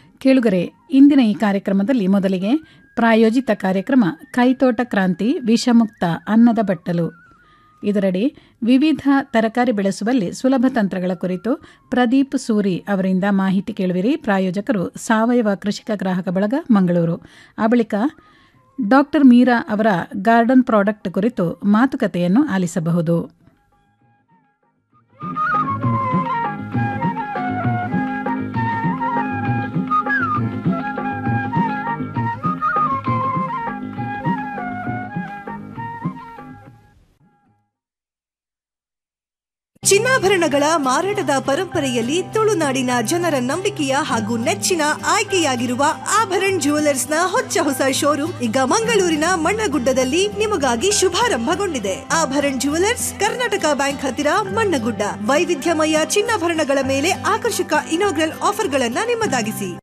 ಕೇಳುಗರೆ ಇಂದಿನ ಈ ಕಾರ್ಯಕ್ರಮದಲ್ಲಿ ಮೊದಲಿಗೆ ಪ್ರಾಯೋಜಿತ ಕಾರ್ಯಕ್ರಮ ಕೈತೋಟ ಕ್ರಾಂತಿ ವಿಷಮುಕ್ತ ಅನ್ನದ ಬಟ್ಟಲು ಇದರಡಿ ವಿವಿಧ ತರಕಾರಿ ಬೆಳೆಸುವಲ್ಲಿ ಸುಲಭ ತಂತ್ರಗಳ ಕುರಿತು ಪ್ರದೀಪ್ ಸೂರಿ ಅವರಿಂದ ಮಾಹಿತಿ ಕೇಳುವಿರಿ ಪ್ರಾಯೋಜಕರು ಸಾವಯವ ಕೃಷಿಕ ಗ್ರಾಹಕ ಬಳಗ ಮಂಗಳೂರು ಆ ಬಳಿಕ ಡಾಕ್ಟರ್ ಮೀರಾ ಅವರ ಗಾರ್ಡನ್ ಪ್ರಾಡಕ್ಟ್ ಕುರಿತು ಮಾತುಕತೆಯನ್ನು ಆಲಿಸಬಹುದು ಚಿನ್ನಾಭರಣಗಳ ಮಾರಾಟದ ಪರಂಪರೆಯಲ್ಲಿ ತುಳುನಾಡಿನ ಜನರ ನಂಬಿಕೆಯ ಹಾಗೂ ನೆಚ್ಚಿನ ಆಯ್ಕೆಯಾಗಿರುವ ಆಭರಣ್ ನ ಹೊಚ್ಚ ಹೊಸ ಶೋರೂಮ್ ಈಗ ಮಂಗಳೂರಿನ ಮಣ್ಣಗುಡ್ಡದಲ್ಲಿ ನಿಮಗಾಗಿ ಶುಭಾರಂಭಗೊಂಡಿದೆ ಆಭರಣ್ ಜುವೆಲರ್ಸ್ ಕರ್ನಾಟಕ ಬ್ಯಾಂಕ್ ಹತ್ತಿರ ಮಣ್ಣಗುಡ್ಡ ವೈವಿಧ್ಯಮಯ ಚಿನ್ನಾಭರಣಗಳ ಮೇಲೆ ಆಕರ್ಷಕ ಇನೋಗ್ರಲ್ ಆಫರ್ಗಳನ್ನ ನಿಮ್ಮದಾಗಿಸಿ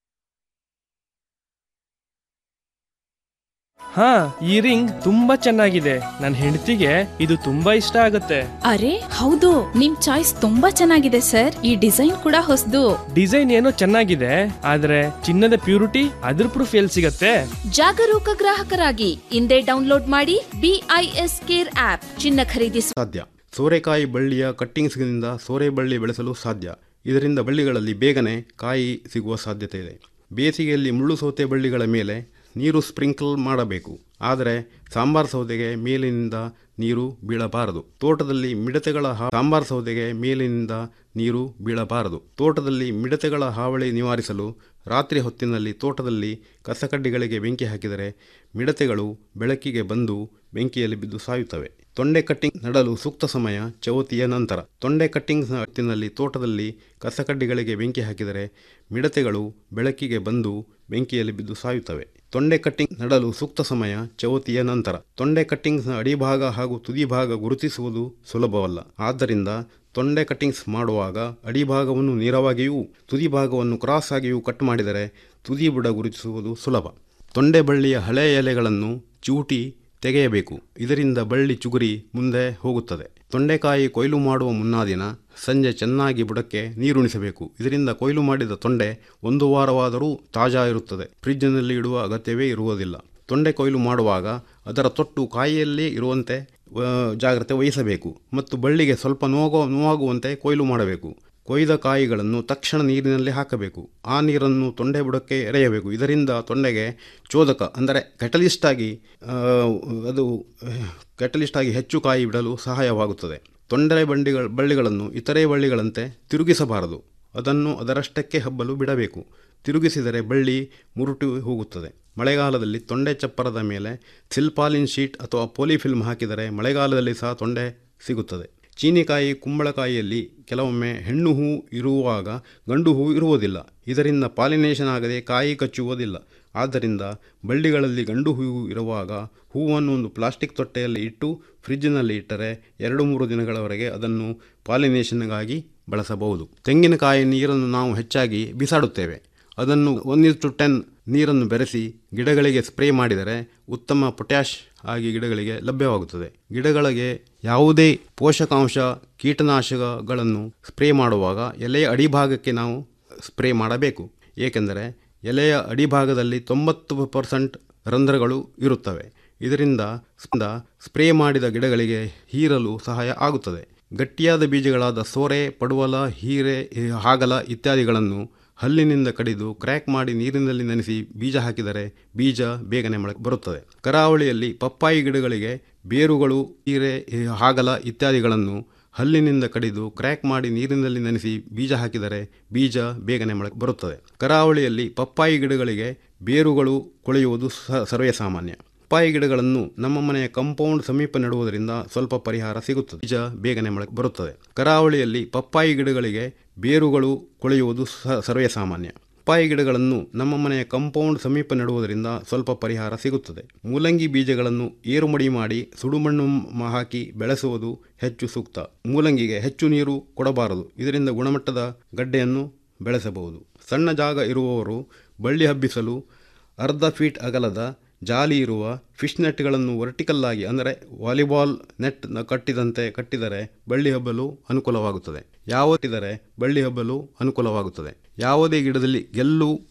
ಹಾ ಈ ರಿಂಗ್ ತುಂಬಾ ಚೆನ್ನಾಗಿದೆ ನನ್ನ ಹೆಂಡತಿಗೆ ಇದು ತುಂಬಾ ಇಷ್ಟ ಆಗುತ್ತೆ ಅರೆ ಹೌದು ನಿಮ್ ಚಾಯ್ಸ್ ತುಂಬಾ ಚೆನ್ನಾಗಿದೆ ಸರ್ ಈ ಡಿಸೈನ್ ಕೂಡ ಹೊಸದು ಡಿಸೈನ್ ಏನೋ ಚೆನ್ನಾಗಿದೆ ಆದ್ರೆ ಚಿನ್ನದ ಪ್ಯೂರಿಟಿ ಅದ್ರ ಪ್ರೂಫ್ ಎಲ್ಲಿ ಸಿಗತ್ತೆ ಜಾಗರೂಕ ಗ್ರಾಹಕರಾಗಿ ಇಂದೇ ಡೌನ್ಲೋಡ್ ಮಾಡಿ ಬಿಐಎಸ್ ಕೇರ್ ಆಪ್ ಚಿನ್ನ ಖರೀದಿಸುವ ಸಾಧ್ಯ ಸೋರೆಕಾಯಿ ಬಳ್ಳಿಯ ಕಟ್ಟಿಂಗ್ಸ್ನಿಂದ ಸೋರೆ ಬಳ್ಳಿ ಬೆಳೆಸಲು ಸಾಧ್ಯ ಇದರಿಂದ ಬಳ್ಳಿಗಳಲ್ಲಿ ಬೇಗನೆ ಕಾಯಿ ಸಿಗುವ ಸಾಧ್ಯತೆ ಇದೆ ಬೇಸಿಗೆಯಲ್ಲಿ ಮುಳ್ಳು ಸೌತೆ ಬಳ್ಳಿಗಳ ಮೇಲೆ ನೀರು ಸ್ಪ್ರಿಂಕಲ್ ಮಾಡಬೇಕು ಆದರೆ ಸಾಂಬಾರ್ ಸೌದೆಗೆ ಮೇಲಿನಿಂದ ನೀರು ಬೀಳಬಾರದು ತೋಟದಲ್ಲಿ ಮಿಡತೆಗಳ ಹಾ- ಸಾಂಬಾರ್ ಸೌದೆಗೆ ಮೇಲಿನಿಂದ ನೀರು ಬೀಳಬಾರದು ತೋಟದಲ್ಲಿ ಮಿಡತೆಗಳ ಹಾವಳಿ ನಿವಾರಿಸಲು ರಾತ್ರಿ ಹೊತ್ತಿನಲ್ಲಿ ತೋಟದಲ್ಲಿ ಕಸಕಡ್ಡಿಗಳಿಗೆ ಬೆಂಕಿ ಹಾಕಿದರೆ ಮಿಡತೆಗಳು ಬೆಳಕಿಗೆ ಬಂದು ಬೆಂಕಿಯಲ್ಲಿ ಬಿದ್ದು ಸಾಯುತ್ತವೆ ತೊಂಡೆ ಕಟ್ಟಿಂಗ್ ನಡಲು ಸೂಕ್ತ ಸಮಯ ಚೌತಿಯ ನಂತರ ತೊಂಡೆ ಕಟ್ಟಿಂಗ್ ಹೊತ್ತಿನಲ್ಲಿ ತೋಟದಲ್ಲಿ ಕಸಕಡ್ಡಿಗಳಿಗೆ ಬೆಂಕಿ ಹಾಕಿದರೆ ಮಿಡತೆಗಳು ಬೆಳಕಿಗೆ ಬಂದು ಬೆಂಕಿಯಲ್ಲಿ ಬಿದ್ದು ಸಾಯುತ್ತವೆ ತೊಂಡೆ ಕಟ್ಟಿಂಗ್ ನಡಲು ಸೂಕ್ತ ಸಮಯ ಚೌತಿಯ ನಂತರ ತೊಂಡೆ ಕಟ್ಟಿಂಗ್ಸ್ನ ಅಡಿಭಾಗ ಹಾಗೂ ತುದಿ ಭಾಗ ಗುರುತಿಸುವುದು ಸುಲಭವಲ್ಲ ಆದ್ದರಿಂದ ತೊಂಡೆ ಕಟ್ಟಿಂಗ್ಸ್ ಮಾಡುವಾಗ ಅಡಿಭಾಗವನ್ನು ನೇರವಾಗಿಯೂ ತುದಿ ಭಾಗವನ್ನು ಕ್ರಾಸ್ ಆಗಿಯೂ ಕಟ್ ಮಾಡಿದರೆ ತುದಿ ಬುಡ ಗುರುತಿಸುವುದು ಸುಲಭ ತೊಂಡೆ ಬಳ್ಳಿಯ ಹಳೆಯ ಎಲೆಗಳನ್ನು ಚೂಟಿ ತೆಗೆಯಬೇಕು ಇದರಿಂದ ಬಳ್ಳಿ ಚುಗುರಿ ಮುಂದೆ ಹೋಗುತ್ತದೆ ತೊಂಡೆಕಾಯಿ ಕೊಯ್ಲು ಮಾಡುವ ಮುನ್ನಾ ದಿನ ಸಂಜೆ ಚೆನ್ನಾಗಿ ಬುಡಕ್ಕೆ ನೀರುಣಿಸಬೇಕು ಇದರಿಂದ ಕೊಯ್ಲು ಮಾಡಿದ ತೊಂಡೆ ಒಂದು ವಾರವಾದರೂ ತಾಜಾ ಇರುತ್ತದೆ ಫ್ರಿಜ್ಜಿನಲ್ಲಿ ಇಡುವ ಅಗತ್ಯವೇ ಇರುವುದಿಲ್ಲ ತೊಂಡೆ ಕೊಯ್ಲು ಮಾಡುವಾಗ ಅದರ ತೊಟ್ಟು ಕಾಯಿಯಲ್ಲೇ ಇರುವಂತೆ ಆ, ಜಾಗ್ರತೆ ವಹಿಸಬೇಕು ಮತ್ತು ಬಳ್ಳಿಗೆ ಸ್ವಲ್ಪ ನೋವು ನೋವಾಗುವಂತೆ ಕೊಯ್ಲು ಮಾಡಬೇಕು ಕೊಯ್ದ ಕಾಯಿಗಳನ್ನು ತಕ್ಷಣ ನೀರಿನಲ್ಲಿ ಹಾಕಬೇಕು ಆ ನೀರನ್ನು ತೊಂಡೆ ಬುಡಕ್ಕೆ ಎರೆಯಬೇಕು ಇದರಿಂದ ತೊಂಡೆಗೆ ಚೋದಕ ಅಂದರೆ ಕೆಟಲಿಸ್ಟ್ ಆಗಿ ಆ, ಅದು ಕೆಟಲಿಸ್ಟ್ ಆಗಿ ಹೆಚ್ಚು ಕಾಯಿ ಬಿಡಲು ಸಹಾಯವಾಗುತ್ತದೆ ತೊಂಡೆ ಬಂಡಿಗಳ ಬಳ್ಳಿಗಳನ್ನು ಇತರೆ ಬಳ್ಳಿಗಳಂತೆ ತಿರುಗಿಸಬಾರದು ಅದನ್ನು ಅದರಷ್ಟಕ್ಕೆ ಹಬ್ಬಲು ಬಿಡಬೇಕು ತಿರುಗಿಸಿದರೆ ಬಳ್ಳಿ ಮುರುಟು ಹೋಗುತ್ತದೆ ಮಳೆಗಾಲದಲ್ಲಿ ತೊಂಡೆ ಚಪ್ಪರದ ಮೇಲೆ ಸಿಲ್ಪಾಲಿನ್ ಶೀಟ್ ಅಥವಾ ಪೋಲಿಫಿಲ್ಮ್ ಹಾಕಿದರೆ ಮಳೆಗಾಲದಲ್ಲಿ ಸಹ ತೊಂಡೆ ಸಿಗುತ್ತದೆ ಚೀನಿಕಾಯಿ ಕುಂಬಳಕಾಯಿಯಲ್ಲಿ ಕೆಲವೊಮ್ಮೆ ಹೆಣ್ಣು ಹೂ ಇರುವಾಗ ಗಂಡು ಹೂ ಇರುವುದಿಲ್ಲ ಇದರಿಂದ ಪಾಲಿನೇಷನ್ ಆಗದೆ ಕಾಯಿ ಕಚ್ಚುವುದಿಲ್ಲ ಆದ್ದರಿಂದ ಬಳ್ಳಿಗಳಲ್ಲಿ ಗಂಡು ಹೂವು ಇರುವಾಗ ಹೂವನ್ನು ಒಂದು ಪ್ಲಾಸ್ಟಿಕ್ ತೊಟ್ಟೆಯಲ್ಲಿ ಇಟ್ಟು ಫ್ರಿಜ್ಜಿನಲ್ಲಿ ಇಟ್ಟರೆ ಎರಡು ಮೂರು ದಿನಗಳವರೆಗೆ ಅದನ್ನು ಪಾಲಿನೇಷನ್ಗಾಗಿ ಬಳಸಬಹುದು ತೆಂಗಿನಕಾಯಿ ನೀರನ್ನು ನಾವು ಹೆಚ್ಚಾಗಿ ಬಿಸಾಡುತ್ತೇವೆ ಅದನ್ನು ಒನ್ ಟು ಟೆನ್ ನೀರನ್ನು ಬೆರೆಸಿ ಗಿಡಗಳಿಗೆ ಸ್ಪ್ರೇ ಮಾಡಿದರೆ ಉತ್ತಮ ಪೊಟ್ಯಾಷ್ ಆಗಿ ಗಿಡಗಳಿಗೆ ಲಭ್ಯವಾಗುತ್ತದೆ ಗಿಡಗಳಿಗೆ ಯಾವುದೇ ಪೋಷಕಾಂಶ ಕೀಟನಾಶಕಗಳನ್ನು ಸ್ಪ್ರೇ ಮಾಡುವಾಗ ಎಲೆಯ ಅಡಿಭಾಗಕ್ಕೆ ನಾವು ಸ್ಪ್ರೇ ಮಾಡಬೇಕು ಏಕೆಂದರೆ ಎಲೆಯ ಅಡಿಭಾಗದಲ್ಲಿ ತೊಂಬತ್ತು ಪರ್ಸೆಂಟ್ ರಂಧ್ರಗಳು ಇರುತ್ತವೆ ಇದರಿಂದ ಸ್ಪ- ಸ್ಪ್ರೇ ಮಾಡಿದ ಗಿಡಗಳಿಗೆ ಹೀರಲು ಸಹಾಯ ಆಗುತ್ತದೆ ಗಟ್ಟಿಯಾದ ಬೀಜಗಳಾದ ಸೋರೆ ಪಡುವಲ ಹೀರೆ ಹಾಗಲ ಇತ್ಯಾದಿಗಳನ್ನು ಹಲ್ಲಿನಿಂದ ಕಡಿದು ಕ್ರ್ಯಾಕ್ ಮಾಡಿ ನೀರಿನಲ್ಲಿ ನೆನೆಸಿ ಬೀಜ ಹಾಕಿದರೆ ಬೀಜ ಬೇಗನೆ ಮೊಳಕೆ ಬರುತ್ತದೆ ಕರಾವಳಿಯಲ್ಲಿ ಪಪ್ಪಾಯಿ ಗಿಡಗಳಿಗೆ ಬೇರುಗಳು ಹೀರೆ ಹಾಗಲ ಇತ್ಯಾದಿಗಳನ್ನು ಹಲ್ಲಿನಿಂದ ಕಡಿದು ಕ್ರ್ಯಾಕ್ ಮಾಡಿ ನೀರಿನಲ್ಲಿ ನೆನೆಸಿ ಬೀಜ ಹಾಕಿದರೆ ಬೀಜ ಬೇಗನೆ ಮೊಳಕೆ ಬರುತ್ತದೆ ಕರಾವಳಿಯಲ್ಲಿ ಪಪ್ಪಾಯಿ ಗಿಡಗಳಿಗೆ ಬೇರುಗಳು ಕೊಳೆಯುವುದು ಸ- ಸರ್ವೇ ಸಾಮಾನ್ಯ ಪಪ್ಪಾಯಿ ಗಿಡಗಳನ್ನು ನಮ್ಮ ಮನೆಯ ಕಂಪೌಂಡ್ ಸಮೀಪ ನೆಡುವುದರಿಂದ ಸ್ವಲ್ಪ ಪರಿಹಾರ ಸಿಗುತ್ತದೆ ಬೀಜ ಬೇಗನೆ ಮೊಳಕೆ ಬರುತ್ತದೆ ಕರಾವಳಿಯಲ್ಲಿ ಪಪ್ಪಾಯಿ ಗಿಡಗಳಿಗೆ ಬೇರುಗಳು ಕೊಳೆಯುವುದು ಸ- ಸರ್ವೇ ಸಾಮಾನ್ಯ ಪಪ್ಪಾಯಿ ಗಿಡಗಳನ್ನು ನಮ್ಮ ಮನೆಯ ಕಂಪೌಂಡ್ ಸಮೀಪ ನೆಡುವುದರಿಂದ ಸ್ವಲ್ಪ ಪರಿಹಾರ ಸಿಗುತ್ತದೆ ಮೂಲಂಗಿ ಬೀಜಗಳನ್ನು ಏರುಮಡಿ ಮಾಡಿ ಸುಡುಮಣ್ಣು ಮ- ಹಾಕಿ ಬೆಳೆಸುವುದು ಹೆಚ್ಚು ಸೂಕ್ತ ಮೂಲಂಗಿಗೆ ಹೆಚ್ಚು ನೀರು ಕೊಡಬಾರದು ಇದರಿಂದ ಗುಣಮಟ್ಟದ ಗಡ್ಡೆಯನ್ನು ಬೆಳೆಸಬಹುದು ಸಣ್ಣ ಜಾಗ ಇರುವವರು ಬಳ್ಳಿ ಹಬ್ಬಿಸಲು ಅರ್ಧ ಫೀಟ್ ಅಗಲದ ಜಾಲಿ ಇರುವ ಫಿಶ್ ನೆಟ್ಗಳನ್ನು ವರ್ಟಿಕಲ್ ಆಗಿ ಅಂದರೆ ವಾಲಿಬಾಲ್ ನೆಟ್ ಕಟ್ಟಿದಂತೆ ಕಟ್ಟಿದರೆ ಬಳ್ಳಿ ಹಬ್ಬಲು ಅನುಕೂಲವಾಗುತ್ತದೆ ಯಾವತ್ತಿದರೆ ಬಳ್ಳಿ ಹಬ್ಬಲು ಅನುಕೂಲವಾಗುತ್ತದೆ ಯಾವುದೇ ಗಿಡದಲ್ಲಿ ಗೆಲ್ಲು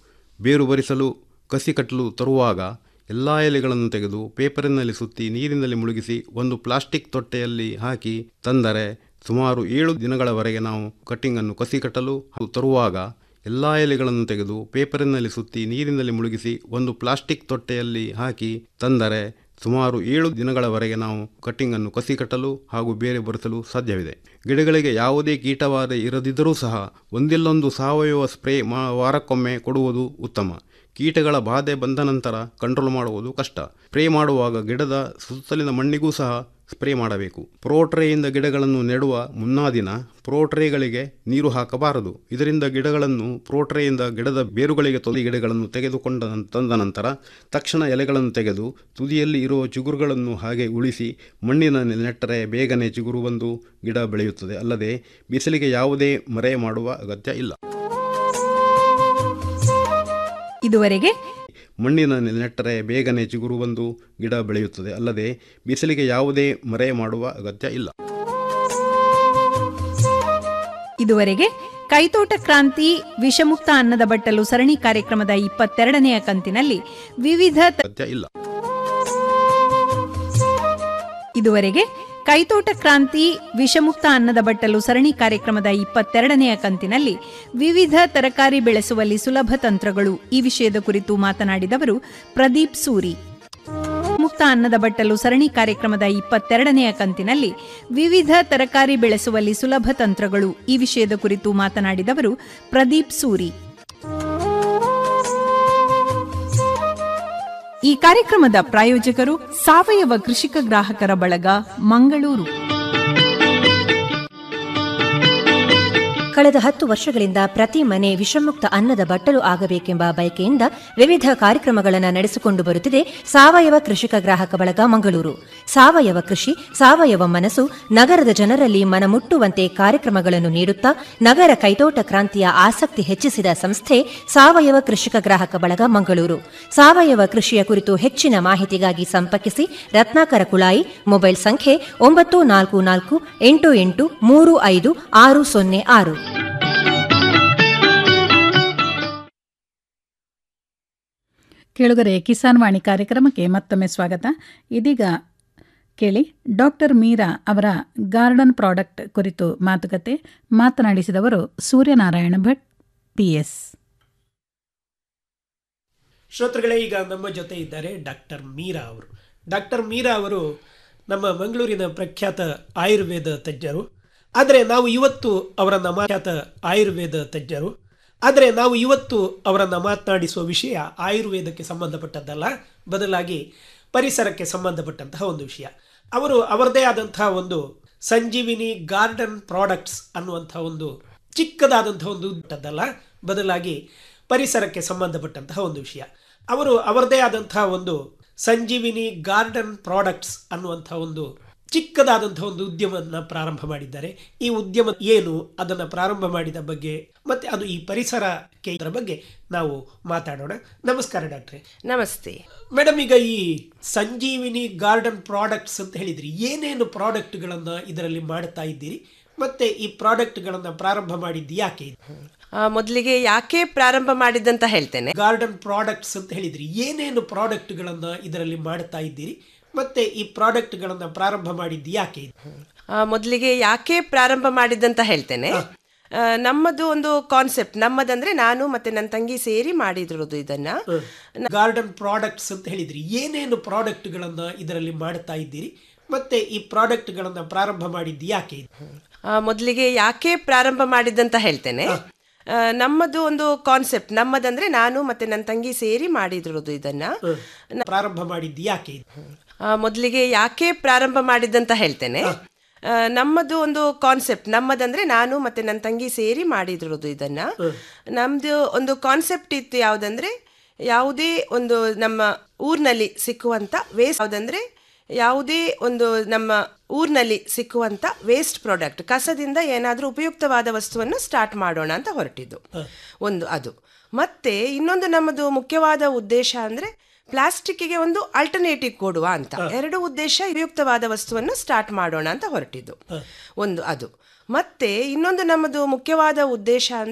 ಬೇರು ಬರಿಸಲು ಕಸಿ ಕಟ್ಟಲು ತರುವಾಗ ಎಲ್ಲ ಎಲೆಗಳನ್ನು ತೆಗೆದು ಪೇಪರಿನಲ್ಲಿ ಸುತ್ತಿ ನೀರಿನಲ್ಲಿ ಮುಳುಗಿಸಿ ಒಂದು ಪ್ಲಾಸ್ಟಿಕ್ ತೊಟ್ಟೆಯಲ್ಲಿ ಹಾಕಿ ತಂದರೆ ಸುಮಾರು ಏಳು ದಿನಗಳವರೆಗೆ ನಾವು ಕಟ್ಟಿಂಗನ್ನು ಕಸಿ ಕಟ್ಟಲು ಹಾಗೂ ತರುವಾಗ ಎಲ್ಲ ಎಲೆಗಳನ್ನು ತೆಗೆದು ಪೇಪರಿನಲ್ಲಿ ಸುತ್ತಿ ನೀರಿನಲ್ಲಿ ಮುಳುಗಿಸಿ ಒಂದು ಪ್ಲಾಸ್ಟಿಕ್ ತೊಟ್ಟೆಯಲ್ಲಿ ಹಾಕಿ ತಂದರೆ ಸುಮಾರು ಏಳು ದಿನಗಳವರೆಗೆ ನಾವು ಕಟ್ಟಿಂಗನ್ನು ಕಸಿ ಕಟ್ಟಲು ಹಾಗೂ ಬೇರೆ ಬರೆಸಲು ಸಾಧ್ಯವಿದೆ ಗಿಡಗಳಿಗೆ ಯಾವುದೇ ಕೀಟಬಾಧೆ ಇರದಿದ್ದರೂ ಸಹ ಒಂದಿಲ್ಲೊಂದು ಸಾವಯವ ಸ್ಪ್ರೇ ಮಾ ವಾರಕ್ಕೊಮ್ಮೆ ಕೊಡುವುದು ಉತ್ತಮ ಕೀಟಗಳ ಬಾಧೆ ಬಂದ ನಂತರ ಕಂಟ್ರೋಲ್ ಮಾಡುವುದು ಕಷ್ಟ ಸ್ಪ್ರೇ ಮಾಡುವಾಗ ಗಿಡದ ಸುತ್ತಲಿನ ಮಣ್ಣಿಗೂ ಸಹ ಸ್ಪ್ರೇ ಮಾಡಬೇಕು ಪ್ರೋಟ್ರೇಯಿಂದ ಗಿಡಗಳನ್ನು ನೆಡುವ ಮುನ್ನಾ ದಿನ ಪ್ರೋಟ್ರೇಗಳಿಗೆ ನೀರು ಹಾಕಬಾರದು ಇದರಿಂದ ಗಿಡಗಳನ್ನು ಪ್ರೋಟ್ರೇಯಿಂದ ಗಿಡದ ಬೇರುಗಳಿಗೆ ತೊಲಿ ಗಿಡಗಳನ್ನು ತೆಗೆದುಕೊಂಡ ನಂ- ತಂದ ನಂತರ ತಕ್ಷಣ ಎಲೆಗಳನ್ನು ತೆಗೆದು ತುದಿಯಲ್ಲಿ ಇರುವ ಚಿಗುರುಗಳನ್ನು ಹಾಗೆ ಉಳಿಸಿ ಮಣ್ಣಿನಲ್ಲಿ ನೆಟ್ಟರೆ ಬೇಗನೆ ಚಿಗುರು ಬಂದು ಗಿಡ ಬೆಳೆಯುತ್ತದೆ ಅಲ್ಲದೆ ಬಿಸಿಲಿಗೆ ಯಾವುದೇ ಮರೆ ಮಾಡುವ ಅಗತ್ಯ ಇಲ್ಲ ಇದುವರೆಗೆ ಮಣ್ಣಿನಲ್ಲಿ ನೆಟ್ಟರೆ ಬೇಗನೆ ಚಿಗುರು ಬಂದು ಗಿಡ ಬೆಳೆಯುತ್ತದೆ ಅಲ್ಲದೆ ಬಿಸಿಲಿಗೆ ಯಾವುದೇ ಮರೆ ಮಾಡುವ ಅಗತ್ಯ ಇಲ್ಲ ಇದುವರೆಗೆ ಕೈತೋಟ ಕ್ರಾಂತಿ ವಿಷಮುಕ್ತ ಅನ್ನದ ಬಟ್ಟಲು ಸರಣಿ ಕಾರ್ಯಕ್ರಮದ ಇಪ್ಪತ್ತೆರಡನೆಯ ಕಂತಿನಲ್ಲಿ ವಿವಿಧ ತ- ಅಗತ್ಯ ಇಲ್ಲ ಇದುವರೆಗೆ ಕೈತೋಟ ಕ್ರಾಂತಿ ವಿಷಮುಕ್ತ ಅನ್ನದ ಬಟ್ಟಲು ಸರಣಿ ಕಾರ್ಯಕ್ರಮದ ಇಪ್ಪತ್ತೆರಡನೆಯ ಕಂತಿನಲ್ಲಿ ವಿವಿಧ ತರಕಾರಿ ಬೆಳೆಸುವಲ್ಲಿ ಸುಲಭ ತಂತ್ರಗಳು ಈ ವಿಷಯದ ಕುರಿತು ಮಾತನಾಡಿದವರು ಪ್ರದೀಪ್ ಸೂರಿ ಮುಕ್ತ ಅನ್ನದ ಬಟ್ಟಲು ಸರಣಿ ಕಾರ್ಯಕ್ರಮದ ಇಪ್ಪತ್ತೆರಡನೆಯ ಕಂತಿನಲ್ಲಿ ವಿವಿಧ ತರಕಾರಿ ಬೆಳೆಸುವಲ್ಲಿ ಸುಲಭ ತಂತ್ರಗಳು ಈ ವಿಷಯದ ಕುರಿತು ಮಾತನಾಡಿದವರು ಪ್ರದೀಪ್ ಸೂರಿ ಈ ಕಾರ್ಯಕ್ರಮದ ಪ್ರಾಯೋಜಕರು ಸಾವಯವ ಕೃಷಿಕ ಗ್ರಾಹಕರ ಬಳಗ ಮಂಗಳೂರು ಕಳೆದ ಹತ್ತು ವರ್ಷಗಳಿಂದ ಪ್ರತಿ ಮನೆ ವಿಷಮುಕ್ತ ಅನ್ನದ ಬಟ್ಟಲು ಆಗಬೇಕೆಂಬ ಬಯಕೆಯಿಂದ ವಿವಿಧ ಕಾರ್ಯಕ್ರಮಗಳನ್ನು ನಡೆಸಿಕೊಂಡು ಬರುತ್ತಿದೆ ಸಾವಯವ ಕೃಷಿಕ ಗ್ರಾಹಕ ಬಳಗ ಮಂಗಳೂರು ಸಾವಯವ ಕೃಷಿ ಸಾವಯವ ಮನಸ್ಸು ನಗರದ ಜನರಲ್ಲಿ ಮನಮುಟ್ಟುವಂತೆ ಕಾರ್ಯಕ್ರಮಗಳನ್ನು ನೀಡುತ್ತಾ ನಗರ ಕೈತೋಟ ಕ್ರಾಂತಿಯ ಆಸಕ್ತಿ ಹೆಚ್ಚಿಸಿದ ಸಂಸ್ಥೆ ಸಾವಯವ ಕೃಷಿಕ ಗ್ರಾಹಕ ಬಳಗ ಮಂಗಳೂರು ಸಾವಯವ ಕೃಷಿಯ ಕುರಿತು ಹೆಚ್ಚಿನ ಮಾಹಿತಿಗಾಗಿ ಸಂಪರ್ಕಿಸಿ ರತ್ನಾಕರ ಕುಳಾಯಿ ಮೊಬೈಲ್ ಸಂಖ್ಯೆ ಒಂಬತ್ತು ನಾಲ್ಕು ನಾಲ್ಕು ಎಂಟು ಎಂಟು ಮೂರು ಐದು ಆರು ಸೊನ್ನೆ ಆರು ಕೇಳುಗರೆ ಕಿಸಾನ್ ವಾಣಿ ಕಾರ್ಯಕ್ರಮಕ್ಕೆ ಮತ್ತೊಮ್ಮೆ ಸ್ವಾಗತ ಇದೀಗ ಕೇಳಿ ಡಾಕ್ಟರ್ ಮೀರಾ ಅವರ ಗಾರ್ಡನ್ ಪ್ರಾಡಕ್ಟ್ ಕುರಿತು ಮಾತುಕತೆ ಮಾತನಾಡಿಸಿದವರು ಸೂರ್ಯನಾರಾಯಣ ಭಟ್ ಪಿಎಸ್ ಶ್ರೋತೃಗಳೇ ಈಗ ನಮ್ಮ ಜೊತೆ ಇದ್ದಾರೆ ಡಾಕ್ಟರ್ ಮೀರಾ ಅವರು ಡಾಕ್ಟರ್ ಮೀರಾ ಅವರು ನಮ್ಮ ಮಂಗಳೂರಿನ ಪ್ರಖ್ಯಾತ ಆಯುರ್ವೇದ ತಜ್ಞರು ಆದರೆ ನಾವು ಇವತ್ತು ಅವರನ್ನು ಮಾಖ್ಯಾತ ಆಯುರ್ವೇದ ತಜ್ಞರು ಆದರೆ ನಾವು ಇವತ್ತು ಅವರನ್ನು ಮಾತನಾಡಿಸುವ ವಿಷಯ ಆಯುರ್ವೇದಕ್ಕೆ ಸಂಬಂಧಪಟ್ಟದ್ದಲ್ಲ ಬದಲಾಗಿ ಪರಿಸರಕ್ಕೆ ಸಂಬಂಧಪಟ್ಟಂತಹ ಒಂದು ವಿಷಯ ಅವರು ಅವರದೇ ಆದಂತಹ ಒಂದು ಸಂಜೀವಿನಿ ಗಾರ್ಡನ್ ಪ್ರಾಡಕ್ಟ್ಸ್ ಅನ್ನುವಂಥ ಒಂದು ಚಿಕ್ಕದಾದಂತಹ ಒಂದು ಉದ್ದದ್ದಲ್ಲ ಬದಲಾಗಿ ಪರಿಸರಕ್ಕೆ ಸಂಬಂಧಪಟ್ಟಂತಹ ಒಂದು ವಿಷಯ ಅವರು ಅವರದೇ ಆದಂತಹ ಒಂದು ಸಂಜೀವಿನಿ ಗಾರ್ಡನ್ ಪ್ರಾಡಕ್ಟ್ಸ್ ಅನ್ನುವಂಥ ಒಂದು ಚಿಕ್ಕದಾದಂತಹ ಒಂದು ಉದ್ಯಮವನ್ನು ಪ್ರಾರಂಭ ಮಾಡಿದ್ದಾರೆ ಈ ಉದ್ಯಮ ಏನು ಅದನ್ನು ಪ್ರಾರಂಭ ಮಾಡಿದ ಬಗ್ಗೆ ಮತ್ತೆ ಅದು ಈ ಪರಿಸರಕ್ಕೆ ಇದರ ಬಗ್ಗೆ ನಾವು ಮಾತಾಡೋಣ ನಮಸ್ಕಾರ ಡಾಕ್ಟ್ರೆ ನಮಸ್ತೆ ಮೇಡಮ್ ಈಗ ಈ ಸಂಜೀವಿನಿ ಗಾರ್ಡನ್ ಪ್ರಾಡಕ್ಟ್ಸ್ ಅಂತ ಹೇಳಿದ್ರಿ ಏನೇನು ಪ್ರಾಡಕ್ಟ್ಗಳನ್ನು ಇದರಲ್ಲಿ ಮಾಡ್ತಾ ಇದ್ದೀರಿ ಮತ್ತೆ ಈ ಪ್ರಾಡಕ್ಟ್ಗಳನ್ನು ಪ್ರಾರಂಭ ಮಾಡಿದ್ದು ಯಾಕೆ ಆ, ಮೊದಲಿಗೆ ಯಾಕೆ ಪ್ರಾರಂಭ ಮಾಡಿದ್ದಂತ ಹೇಳ್ತೇನೆ ಗಾರ್ಡನ್ ಪ್ರಾಡಕ್ಟ್ಸ್ ಅಂತ ಹೇಳಿದ್ರಿ ಏನೇನು ಪ್ರಾಡಕ್ಟ್ಗಳನ್ನು ಇದರಲ್ಲಿ ಮಾಡ್ತಾ ಇದ್ದೀರಿ ಮತ್ತೆ ಈ ಪ್ರಾಡಕ್ಟ್ಗಳನ್ನು ಪ್ರಾರಂಭ ಮಾಡಿದ್ದು ಯಾಕೆ ಆ, ಮೊದಲಿಗೆ ಯಾಕೆ ಪ್ರಾರಂಭ ಮಾಡಿದ್ದಂತ ಹೇಳ್ತೇನೆ ಆ, ನಮ್ಮದು ಒಂದು ಕಾನ್ಸೆಪ್ಟ್ ನಮ್ಮದಂದ್ರೆ ನಾನು ಮತ್ತೆ ನನ್ನ ತಂಗಿ ಸೇರಿ ಮಾಡಿದಿರೋದು ಇದನ್ನ ಗಾರ್ಡನ್ ಪ್ರಾಡಕ್ಟ್ಸ್ ಅಂತ ಹೇಳಿದ್ರಿ ಏನೇನು ಪ್ರಾಡಕ್ಟ್ಗಳನ್ನು ಇದರಲ್ಲಿ ಮಾಡ್ತಾ ಇದ್ದೀರಿ ಮತ್ತೆ ಈ ಪ್ರಾಡಕ್ಟ್ಗಳನ್ನು ಪ್ರಾರಂಭ ಮಾಡಿದ್ದು ಯಾಕೆ ಆ, ಮೊದಲಿಗೆ ಯಾಕೆ ಪ್ರಾರಂಭ ಮಾಡಿದ್ದಂತ ಹೇಳ್ತೇನೆ ಆ, ನಮ್ಮದು ಒಂದು ಕಾನ್ಸೆಪ್ಟ್ ನಮ್ಮದಂದ್ರೆ ನಾನು ಮತ್ತೆ ನನ್ನ ತಂಗಿ ಸೇರಿ ಮಾಡಿದಿರೋದು ಇದನ್ನ ಪ್ರಾರಂಭ ಮಾಡಿದ್ದು ಯಾಕೆ ಆ, ಮೊದಲಿಗೆ ಯಾಕೆ ಪ್ರಾರಂಭ ಮಾಡಿದ್ದಂತ ಹೇಳ್ತೇನೆ ಆ, ನಮ್ಮದು ಒಂದು ಕಾನ್ಸೆಪ್ಟ್ ನಮ್ಮದಂದ್ರೆ ನಾನು ಮತ್ತೆ ನನ್ನ ತಂಗಿ ಸೇರಿ ಮಾಡಿದಿರೋದು ಇದನ್ನ ನಮ್ದು ಒಂದು ಕಾನ್ಸೆಪ್ಟ್ ಇತ್ತು ಯಾವುದಂದ್ರೆ ಯಾವುದೇ ಒಂದು ನಮ್ಮ ಊರಿನಲ್ಲಿ ಸಿಕ್ಕುವಂತ ವೇಸ್ಟ್ ಯಾವುದಂದ್ರೆ ಯಾವುದೇ ಒಂದು ನಮ್ಮ ಊರಿನಲ್ಲಿ ಸಿಕ್ಕುವಂತ ವೇಸ್ಟ್ ಪ್ರಾಡಕ್ಟ್ ಕಸದಿಂದ ಏನಾದರೂ ಉಪಯುಕ್ತವಾದ ವಸ್ತುವನ್ನು ಸ್ಟಾರ್ಟ್ ಮಾಡೋಣ ಅಂತ ಹೊರಟಿದ್ದು ಒಂದು ಅದು ಮತ್ತೆ ಇನ್ನೊಂದು ನಮ್ಮದು ಮುಖ್ಯವಾದ ಉದ್ದೇಶ ಅಂದ್ರೆ ಪ್ಲಾಸ್ಟಿಕ್ಗೆ ಒಂದು ಅಲ್ಟರ್ನೇಟಿವ್ ಕೊಡುವ ಅಂತ ಎರಡು ಉದ್ದೇಶ ಉಪಯುಕ್ತವಾದ ವಸ್ತುವನ್ನು ಸ್ಟಾರ್ಟ್ ಮಾಡೋಣ ಅಂತ ಹೊರಟಿದ್ದು ಒಂದು ಅದು ಮತ್ತೆ ಇನ್ನೊಂದು ನಮ್ಮದು ಮುಖ್ಯವಾದ ಉದ್ದೇಶ ಅಂದ್ರೆ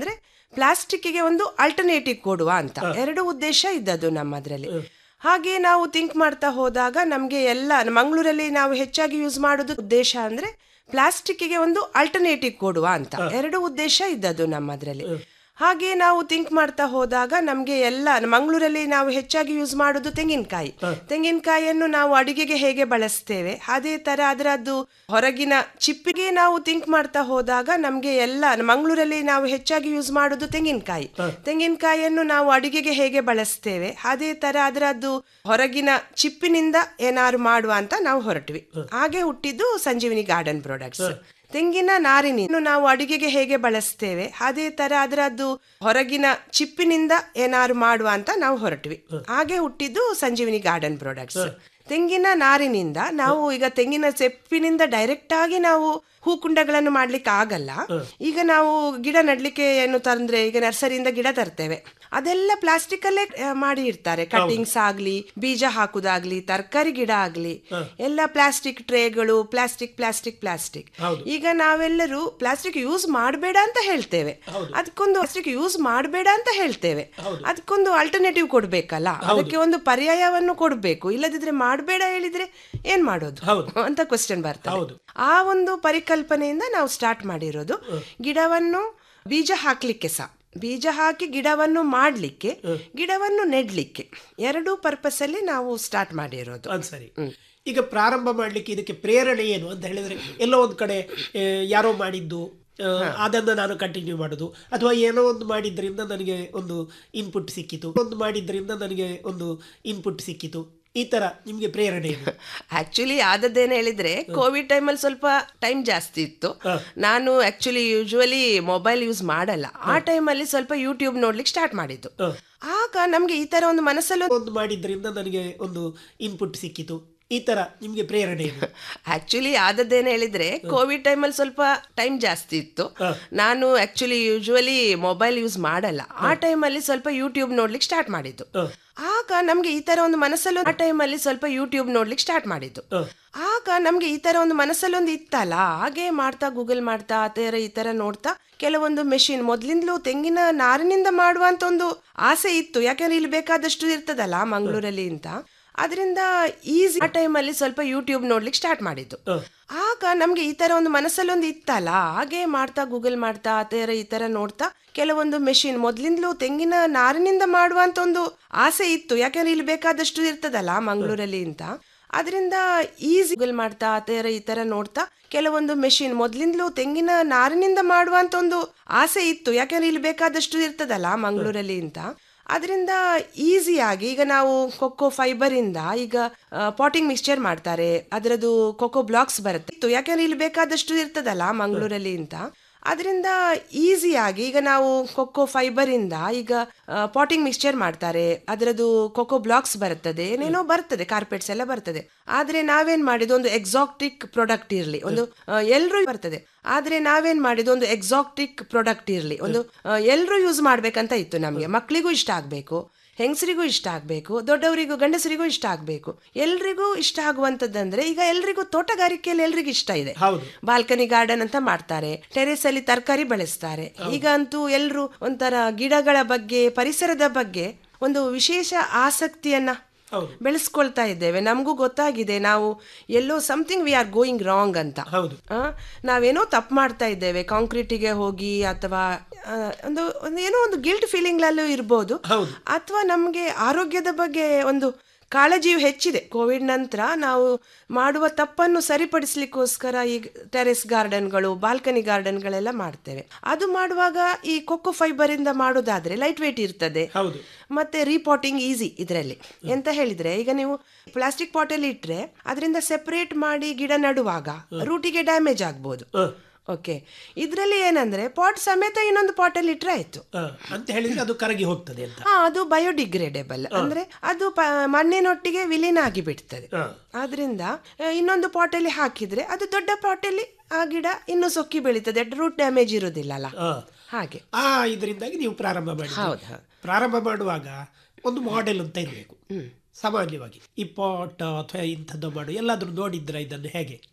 ಪ್ಲಾಸ್ಟಿಕ್ಗೆ ಒಂದು ಅಲ್ಟರ್ನೇಟಿವ್ ಕೊಡುವ ಅಂತ ಎರಡು ಉದ್ದೇಶ ಇದ್ದದ್ದು ನಮ್ಮದ್ರಲ್ಲಿ ಹಾಗೆ ನಾವು ಥಿಂಕ್ ಮಾಡ್ತಾ ಹೋದಾಗ ನಮಗೆ ಎಲ್ಲ ಮಂಗಳೂರಲ್ಲಿ ನಾವು ಹೆಚ್ಚಾಗಿ ಯೂಸ್ ಮಾಡೋದು ಉದ್ದೇಶ ಅಂದ್ರೆ ಪ್ಲಾಸ್ಟಿಕ್ಗೆ ಒಂದು ಅಲ್ಟರ್ನೇಟಿವ್ ಕೊಡುವ ಅಂತ ಎರಡು ಉದ್ದೇಶ ಇದ್ದದ್ದು ನಮ್ಮದ್ರಲ್ಲಿ ಹಾಗೆ ನಾವು ಥಿಂಕ್ ಮಾಡ್ತಾ ಹೋದಾಗ ನಮಗೆ ಎಲ್ಲ ಮಂಗಳೂರಲ್ಲಿ ನಾವು ಹೆಚ್ಚಾಗಿ ಯೂಸ್ ಮಾಡೋದು ತೆಂಗಿನಕಾಯಿ ತೆಂಗಿನಕಾಯಿಯನ್ನು ನಾವು ಅಡಿಗೆಗೆ ಹೇಗೆ ಬಳಸ್ತೇವೆ ಅದೇ ತರ ಅದರದ್ದು ಹೊರಗಿನ ಚಿಪ್ಪಿಗೆ ನಾವು ಥಿಂಕ್ ಮಾಡ್ತಾ ಹೋದಾಗ ನಮಗೆ ಎಲ್ಲ ಮಂಗಳೂರಲ್ಲಿ ನಾವು ಹೆಚ್ಚಾಗಿ ಯೂಸ್ ಮಾಡೋದು ತೆಂಗಿನಕಾಯಿ ತೆಂಗಿನಕಾಯಿಯನ್ನು ನಾವು ಅಡಿಗೆಗೆ ಹೇಗೆ ಬಳಸ್ತೇವೆ ಅದೇ ತರ ಅದರದ್ದು ಹೊರಗಿನ ಚಿಪ್ಪಿನಿಂದ ಏನಾದ್ರು ಮಾಡುವ ಅಂತ ನಾವು ಹೊರಟ್ವಿ ಹಾಗೆ ಹುಟ್ಟಿದ್ದು ಸಂಜೀವಿನಿ ಗಾರ್ಡನ್ ಪ್ರಾಡಕ್ಟ್ಸ್ ತೆಂಗಿನ ನಾರಿನಿಂದ ನಾವು ಅಡಿಗೆಗೆ ಹೇಗೆ ಬಳಸ್ತೇವೆ ಅದೇ ತರ ಅದರದ್ದು ಹೊರಗಿನ ಚಿಪ್ಪಿನಿಂದ ಏನಾದ್ರು ಮಾಡುವ ಅಂತ ನಾವು ಹೊರಟ್ವಿ ಹಾಗೆ ಹುಟ್ಟಿದ್ದು ಸಂಜೀವಿನಿ ಗಾರ್ಡನ್ ಪ್ರಾಡಕ್ಟ್ಸ್ ತೆಂಗಿನ ನಾರಿನಿಂದ ನಾವು ಈಗ ತೆಂಗಿನ ಚೆಪ್ಪಿನಿಂದ ಡೈರೆಕ್ಟ್ ಆಗಿ ನಾವು ಹೂಕುಂಡಗಳನ್ನು ಮಾಡ್ಲಿಕ್ಕೆ ಆಗಲ್ಲ ಈಗ ನಾವು ಗಿಡ ನಡ್ಲಿಕ್ಕೆ ಏನು ತಂದ್ರೆ ಈಗ ನರ್ಸರಿಯಿಂದ ಗಿಡ ತರ್ತೇವೆ ಅದೆಲ್ಲ ಪ್ಲಾಸ್ಟಿಕ್ ಅಲ್ಲೇ ಆ, ಮಾಡಿ ಇರ್ತಾರೆ ಕಟ್ಟಿಂಗ್ಸ್ ಆಗ್ಲಿ ಬೀಜ ಹಾಕುದಾಗ್ಲಿ ತರಕಾರಿ ಗಿಡ ಆಗ್ಲಿ ಎಲ್ಲ ಪ್ಲಾಸ್ಟಿಕ್ ಟ್ರೇಗಳು ಪ್ಲಾಸ್ಟಿಕ್ ಪ್ಲಾಸ್ಟಿಕ್ ಪ್ಲಾಸ್ಟಿಕ್ ಈಗ ನಾವೆಲ್ಲರೂ ಪ್ಲಾಸ್ಟಿಕ್ ಯೂಸ್ ಮಾಡಬೇಡ ಅಂತ ಹೇಳ್ತೇವೆ ಅದಕ್ಕೊಂದು ಪ್ಲಾಸ್ಟಿಕ್ ಯೂಸ್ ಮಾಡಬೇಡ ಅಂತ ಹೇಳ್ತೇವೆ ಅದಕ್ಕೊಂದು ಅಲ್ಟರ್ನೇಟಿವ್ ಕೊಡ್ಬೇಕಲ್ಲ ಅದಕ್ಕೆ ಒಂದು ಪರ್ಯಾಯವನ್ನು ಕೊಡ್ಬೇಕು ಇಲ್ಲದಿದ್ರೆ ಮಾಡಬೇಡ ಹೇಳಿದ್ರೆ ಏನ್ ಮಾಡೋದು ಅಂತ ಕ್ವಶನ್ ಬರ್ತದೆ ಆ ಒಂದು ಪರಿಕಲ್ಪನೆಯಿಂದ ನಾವು ಸ್ಟಾರ್ಟ್ ಮಾಡಿರೋದು ಗಿಡವನ್ನು ಬೀಜ ಹಾಕ್ಲಿಕ್ಕೆ ಸಹ ಬೀಜ ಹಾಕಿ ಗಿಡವನ್ನು ಮಾಡ್ಲಿಕ್ಕೆ ಗಿಡವನ್ನು ನೆಡ್ಲಿಕ್ಕೆ ಎರಡೂ ಪರ್ಪಸ್ ಅಲ್ಲಿ ನಾವು ಸ್ಟಾರ್ಟ್ ಮಾಡಿರೋದು ಅದು ಸರಿ ಈಗ ಪ್ರಾರಂಭ ಮಾಡ್ಲಿಕ್ಕೆ ಇದಕ್ಕೆ ಪ್ರೇರಣೆ ಏನು ಅಂತ ಹೇಳಿದ್ರೆ ಎಲ್ಲೋ ಒಂದ್ ಕಡೆ ಆ, ಯಾರೋ ಮಾಡಿದ್ದು ಆ, ಅದನ್ನ ನಾನು ಕಂಟಿನ್ಯೂ ಮಾಡೋದು ಅಥವಾ ಏನೋ ಒಂದು ಮಾಡಿದ್ರಿಂದ ನನಗೆ ಒಂದು ಇನ್ಪುಟ್ ಸಿಕ್ಕಿತು ಒಂದು ಮಾಡಿದ್ರಿಂದ ನನಗೆ ಒಂದು ಇನ್ಪುಟ್ ಸಿಕ್ಕಿತು ಈ ತರ ನಿಮ್ಗೆ ಪ್ರೇರಣೆ ಏನು ಆಕ್ಚುಲಿ ಆದದ್ದೇನು ಹೇಳಿದ್ರೆ ಕೋವಿಡ್ ಟೈಮಲ್ಲಿ ಸ್ವಲ್ಪ ಟೈಮ್ ಜಾಸ್ತಿ ಇತ್ತು ನಾನು ಆಕ್ಚುಲಿ ಯೂಶುವಲಿ ಮೊಬೈಲ್ ಯೂಸ್ ಮಾಡಲ್ಲ ಆ ಟೈಮಲ್ಲಿ ಸ್ವಲ್ಪ ಯೂಟ್ಯೂಬ್ ನೋಡ್ಲಿಕ್ಕೆ ಸ್ಟಾರ್ಟ್ ಮಾಡಿದ್ದು ಆಗ ನಮ್ಗೆ ಈ ತರ ಒಂದು ಮನಸ್ಸಲ್ಲಿ ಒಂದು ಮಾಡಿದ್ರಿಂದ ನನಗೆ ಒಂದು ಇನ್ಪುಟ್ ಸಿಕ್ಕಿತು ಈ ತರ ನಿಮ್ಗೆ ಪ್ರೇರಣೆ ಏನು ಆಕ್ಚುಲಿ ಆದದ್ದೇನು ಹೇಳಿದ್ರೆ ಕೋವಿಡ್ ಟೈಮಲ್ಲಿ ಸ್ವಲ್ಪ ಟೈಮ್ ಜಾಸ್ತಿ ಇತ್ತು ನಾನು ಆಕ್ಚುಲಿ ಯೂಶುವಲಿ ಮೊಬೈಲ್ ಯೂಸ್ ಮಾಡಲ್ಲ ಆ ಟೈಮಲ್ಲಿ ಸ್ವಲ್ಪ ಯೂಟ್ಯೂಬ್ ನೋಡ್ಲಿಕ್ಕೆ ಸ್ಟಾರ್ಟ್ ಮಾಡಿದ್ದು ಆಗ ನಮ್ಗೆ ಈ ತರ ಒಂದು ಮನಸ್ಸಲ್ಲಿ ಆ ಟೈಮಲ್ಲಿ ಸ್ವಲ್ಪ ಯೂಟ್ಯೂಬ್ ನೋಡ್ಲಿಕ್ಕೆ ಸ್ಟಾರ್ಟ್ ಮಾಡಿದ್ದು ಆಗ ನಮ್ಗೆ ಈ ತರ ಒಂದು ಮನಸ್ಸಲ್ಲಿ ಒಂದು ಇತ್ತಲ್ಲ ಹಾಗೆ ಮಾಡ್ತಾ ಗೂಗಲ್ ಮಾಡ್ತಾ ಆ ತರ ಈ ತರ ನೋಡ್ತಾ ಕೆಲವೊಂದು ಮೆಷಿನ್ ಮೊದ್ಲಿಂದಲೂ ತೆಂಗಿನ ನಾರಿನಿಂದ ಮಾಡುವಂತ ಒಂದು ಆಸೆ ಇತ್ತು ಯಾಕಂದ್ರೆ ಇಲ್ಲಿ ಬೇಕಾದಷ್ಟು ಇರ್ತದಲ್ಲ ಮಂಗಳೂರಲ್ಲಿ ಅಂತ ಅದರಿಂದ ಈಸಿ ಆ ಟೈಮಲ್ಲಿ ಸ್ವಲ್ಪ ಯೂಟ್ಯೂಬ್ ನೋಡ್ಲಿಕ್ಕೆ ಸ್ಟಾರ್ಟ್ ಮಾಡಿದ್ದು ಆಗ ನಮ್ಗೆ ಈ ತರ ಒಂದು ಮನಸ್ಸಲ್ಲಿ ಒಂದು ಇತ್ತಲ್ಲ ಹಾಗೆ ಮಾಡ್ತಾ ಗೂಗಲ್ ಮಾಡ್ತಾ ಆ ತರ ಈ ತರ ನೋಡ್ತಾ ಕೆಲವೊಂದು ಮೆಷಿನ್ ಮೊದ್ಲಿಂದಲೂ ತೆಂಗಿನ ನಾರಿನಿಂದ ಮಾಡುವಂತ ಒಂದು ಆಸೆ ಇತ್ತು ಯಾಕಂದ್ರೆ ಇಲ್ಲಿ ಬೇಕಾದಷ್ಟು ಇರ್ತದಲ್ಲ ಮಂಗಳೂರಲ್ಲಿ ಅಂತ ಅದರಿಂದ ಈಸಿ ಗೂಗಲ್ ಮಾಡ್ತಾ ಆ ತರ ಈ ತರ ನೋಡ್ತಾ ಕೆಲವೊಂದು ಮೆಷಿನ್ ಮೊದ್ಲಿಂದಲೂ ತೆಂಗಿನ ನಾರಿನಿಂದ ಮಾಡುವಂತ ಒಂದು ಆಸೆ ಇತ್ತು ಯಾಕಂದ್ರೆ ಇಲ್ಲಿ ಬೇಕಾದಷ್ಟು ಇರ್ತದಲ್ಲ ಮಂಗಳೂರಲ್ಲಿ ಅಂತ ಅದರಿಂದ ಈಸಿಯಾಗಿ ಈಗ ನಾವು ಕೊಕ್ಕೋ ಫೈಬರ್ ಇಂದ ಈಗ ಪಾಟಿಂಗ್ ಮಿಕ್ಸ್ಚರ್ ಮಾಡ್ತಾರೆ ಅದರದ್ದು ಕೊಕ್ಕೋ ಬ್ಲಾಕ್ಸ್ ಬರುತ್ತೆ ಇತ್ತು ಯಾಕಂದ್ರೆ ಇಲ್ಲಿ ಬೇಕಾದಷ್ಟು ಇರ್ತದಲ್ಲ ಮಂಗಳೂರಲ್ಲಿ ಅಂತ ಅದರಿಂದ ಈಸಿಯಾಗಿ ಈಗ ನಾವು ಕೊಕ್ಕೋ ಫೈಬರ್ ಇಂದ ಈಗ ಪಾಟಿಂಗ್ ಮಿಕ್ಸ್ಚರ್ ಮಾಡ್ತಾರೆ ಅದರದ್ದು ಕೊಕ್ಕೋ ಬ್ಲಾಕ್ಸ್ ಬರ್ತದೆ ಏನೇನೋ ಬರ್ತದೆ ಕಾರ್ಪೆಟ್ಸ್ ಎಲ್ಲ ಬರ್ತದೆ ಆದ್ರೆ ನಾವೇನ್ ಮಾಡಿದ್ದು ಒಂದು ಎಕ್ಸಾಕ್ಟಿಕ್ ಪ್ರಾಡಕ್ಟ್ ಇರ್ಲಿ ಒಂದು ಎಲ್ಲರೂ ಬರ್ತದೆ ಆದ್ರೆ ನಾವೇನ್ ಮಾಡಿದ್ದು ಒಂದು ಎಕ್ಸಾಕ್ಟಿಕ್ ಪ್ರಾಡಕ್ಟ್ ಇರ್ಲಿ ಒಂದು ಎಲ್ಲರೂ ಯೂಸ್ ಮಾಡ್ಬೇಕಂತ ಇತ್ತು ನಮ್ಗೆ ಮಕ್ಕಳಿಗೂ ಇಷ್ಟ ಆಗ್ಬೇಕು ಹೆಂಗಸರಿಗೂ ಇಷ್ಟ ಆಗ್ಬೇಕು ದೊಡ್ಡವರಿಗೂ ಗಂಡಸರಿಗೂ ಇಷ್ಟ ಆಗ್ಬೇಕು ಎಲ್ರಿಗೂ ಇಷ್ಟ ಆಗುವಂತದ್ದಂದ್ರೆ ಈಗ ಎಲ್ರಿಗೂ ತೋಟಗಾರಿಕೆಯಲ್ಲಿ ಎಲ್ರಿಗೂ ಇಷ್ಟ ಇದೆ ಬಾಲ್ಕನಿ ಗಾರ್ಡನ್ ಅಂತ ಮಾಡ್ತಾರೆ ಟೆರೆಸ್ ಅಲ್ಲಿ ತರಕಾರಿ ಬೆಳೆಸ್ತಾರೆ ಈಗ ಅಂತೂ ಎಲ್ರು ಒಂಥರ ಗಿಡಗಳ ಬಗ್ಗೆ ಪರಿಸರದ ಬಗ್ಗೆ ಒಂದು ವಿಶೇಷ ಆಸಕ್ತಿಯನ್ನ ಬೆಳೆಸ್ಕೊಳ್ತಾ ಇದ್ದೇವೆ ನಮಗೂ ಗೊತ್ತಾಗಿದೆ ನಾವು ಎಲ್ಲೋ something we are going wrong ಅಂತ ಆ, ನಾವೇನೋ ತಪ್ಪು ಮಾಡ್ತಾ ಇದ್ದೇವೆ ಕಾಂಕ್ರೀಟಿಗೆ ಹೋಗಿ ಅಥವಾ ಆ, ಒಂದು ಒಂದು ಏನೋ ಒಂದು ಗಿಲ್ಟ್ ಫೀಲಿಂಗ್ಲಲ್ಲೂ ಇರ್ಬೋದು ಅಥವಾ ನಮಗೆ ಆರೋಗ್ಯದ ಬಗ್ಗೆ ಒಂದು ಕಾಳಜಿಯು ಹೆಚ್ಚಿದೆ ಕೋವಿಡ್ ನಂತರ ನಾವು ಮಾಡುವ ತಪ್ಪನ್ನು ಸರಿಪಡಿಸ್ಲಿಕ್ಕೋಸ್ಕರ ಈ ಟೆರೆಸ್ ಗಾರ್ಡನ್ಗಳು ಬಾಲ್ಕನಿ ಗಾರ್ಡನ್ಗಳೆಲ್ಲ ಮಾಡ್ತೇವೆ ಅದು ಮಾಡುವಾಗ ಈ ಕೊಕ್ಕೋ ಫೈಬರ್ ಇಂದ ಮಾಡೋದಾದ್ರೆ ಲೈಟ್ ವೇಟ್ ಇರ್ತದೆ ಮತ್ತೆ ರೀಪಾಟಿಂಗ್ ಈಸಿ ಇದರಲ್ಲಿ ಎಂತ ಹೇಳಿದ್ರೆ ಈಗ ನೀವು ಪ್ಲಾಸ್ಟಿಕ್ ಪಾಟಲ್ಲಿ ಇಟ್ರೆ ಅದರಿಂದ ಸೆಪರೇಟ್ ಮಾಡಿ ಗಿಡ ನಡುವಾಗ ರೂಟಿಗೆ ಡ್ಯಾಮೇಜ್ ಆಗ್ಬೋದು ಓಕೆ ಇದರಲ್ಲಿ ಏನಂದ್ರೆ ಪಾಟ್ ಸಮೇತ ಇನ್ನೊಂದು ಪಾಟಲ್ಲಿ ಇಟ್ರೆ ಆಯ್ತು ಅಂತ ಹೇಳಿದ್ರೆ ಅದು ಕರಗಿ ಹೋಗ್ತದೆ ಅಂತ ಹಾ ಅದು ಬಯೋಡಿಗ್ರೇಡೇಬಲ್ ಅಂದ್ರೆ ಅದು ಪ- ಮಣ್ಣಿನೊಟ್ಟಿಗೆ ವಿಲೀನ ಆಗಿ ಬಿಡ್ತದೆ ಆದ್ರಿಂದ ಆ, ಇನ್ನೊಂದು ಪಾಟಲ್ಲಿ ಹಾಕಿದ್ರೆ ಅದು ದೊಡ್ಡ ಪಾಟಲ್ಲಿ ಆ ಗಿಡ ಇನ್ನು ಸೊಕ್ಕಿ ಬೆಳೀತದೆ ರೂಟ್ ಡ್ಯಾಮೇಜ್ ಇರೋದಿಲ್ಲಲ್ಲ ಹಾಗೆ ಆ ಇದರಿಂದಾಗಿ ನೀವು ಪ್ರಾರಂಭ ಮಾಡಿ ಹೌದು, ಹೌದು. ಪ್ರಾರಂಭ ಮಾಡುವಾಗ ಒಂದು ಮಾಡೆಲ್ ಅಂತ ಇರಬೇಕು ಸಾಮಾನ್ಯವಾಗಿ ಈ ಪಾಟ್ ಅಥವಾ ಇಂಥದ್ದು ಮಾಡು ಎಲ್ಲಾದ್ರೂ ನೋಡಿದ್ರ ಇದನ್ನು ಹೇಗೆ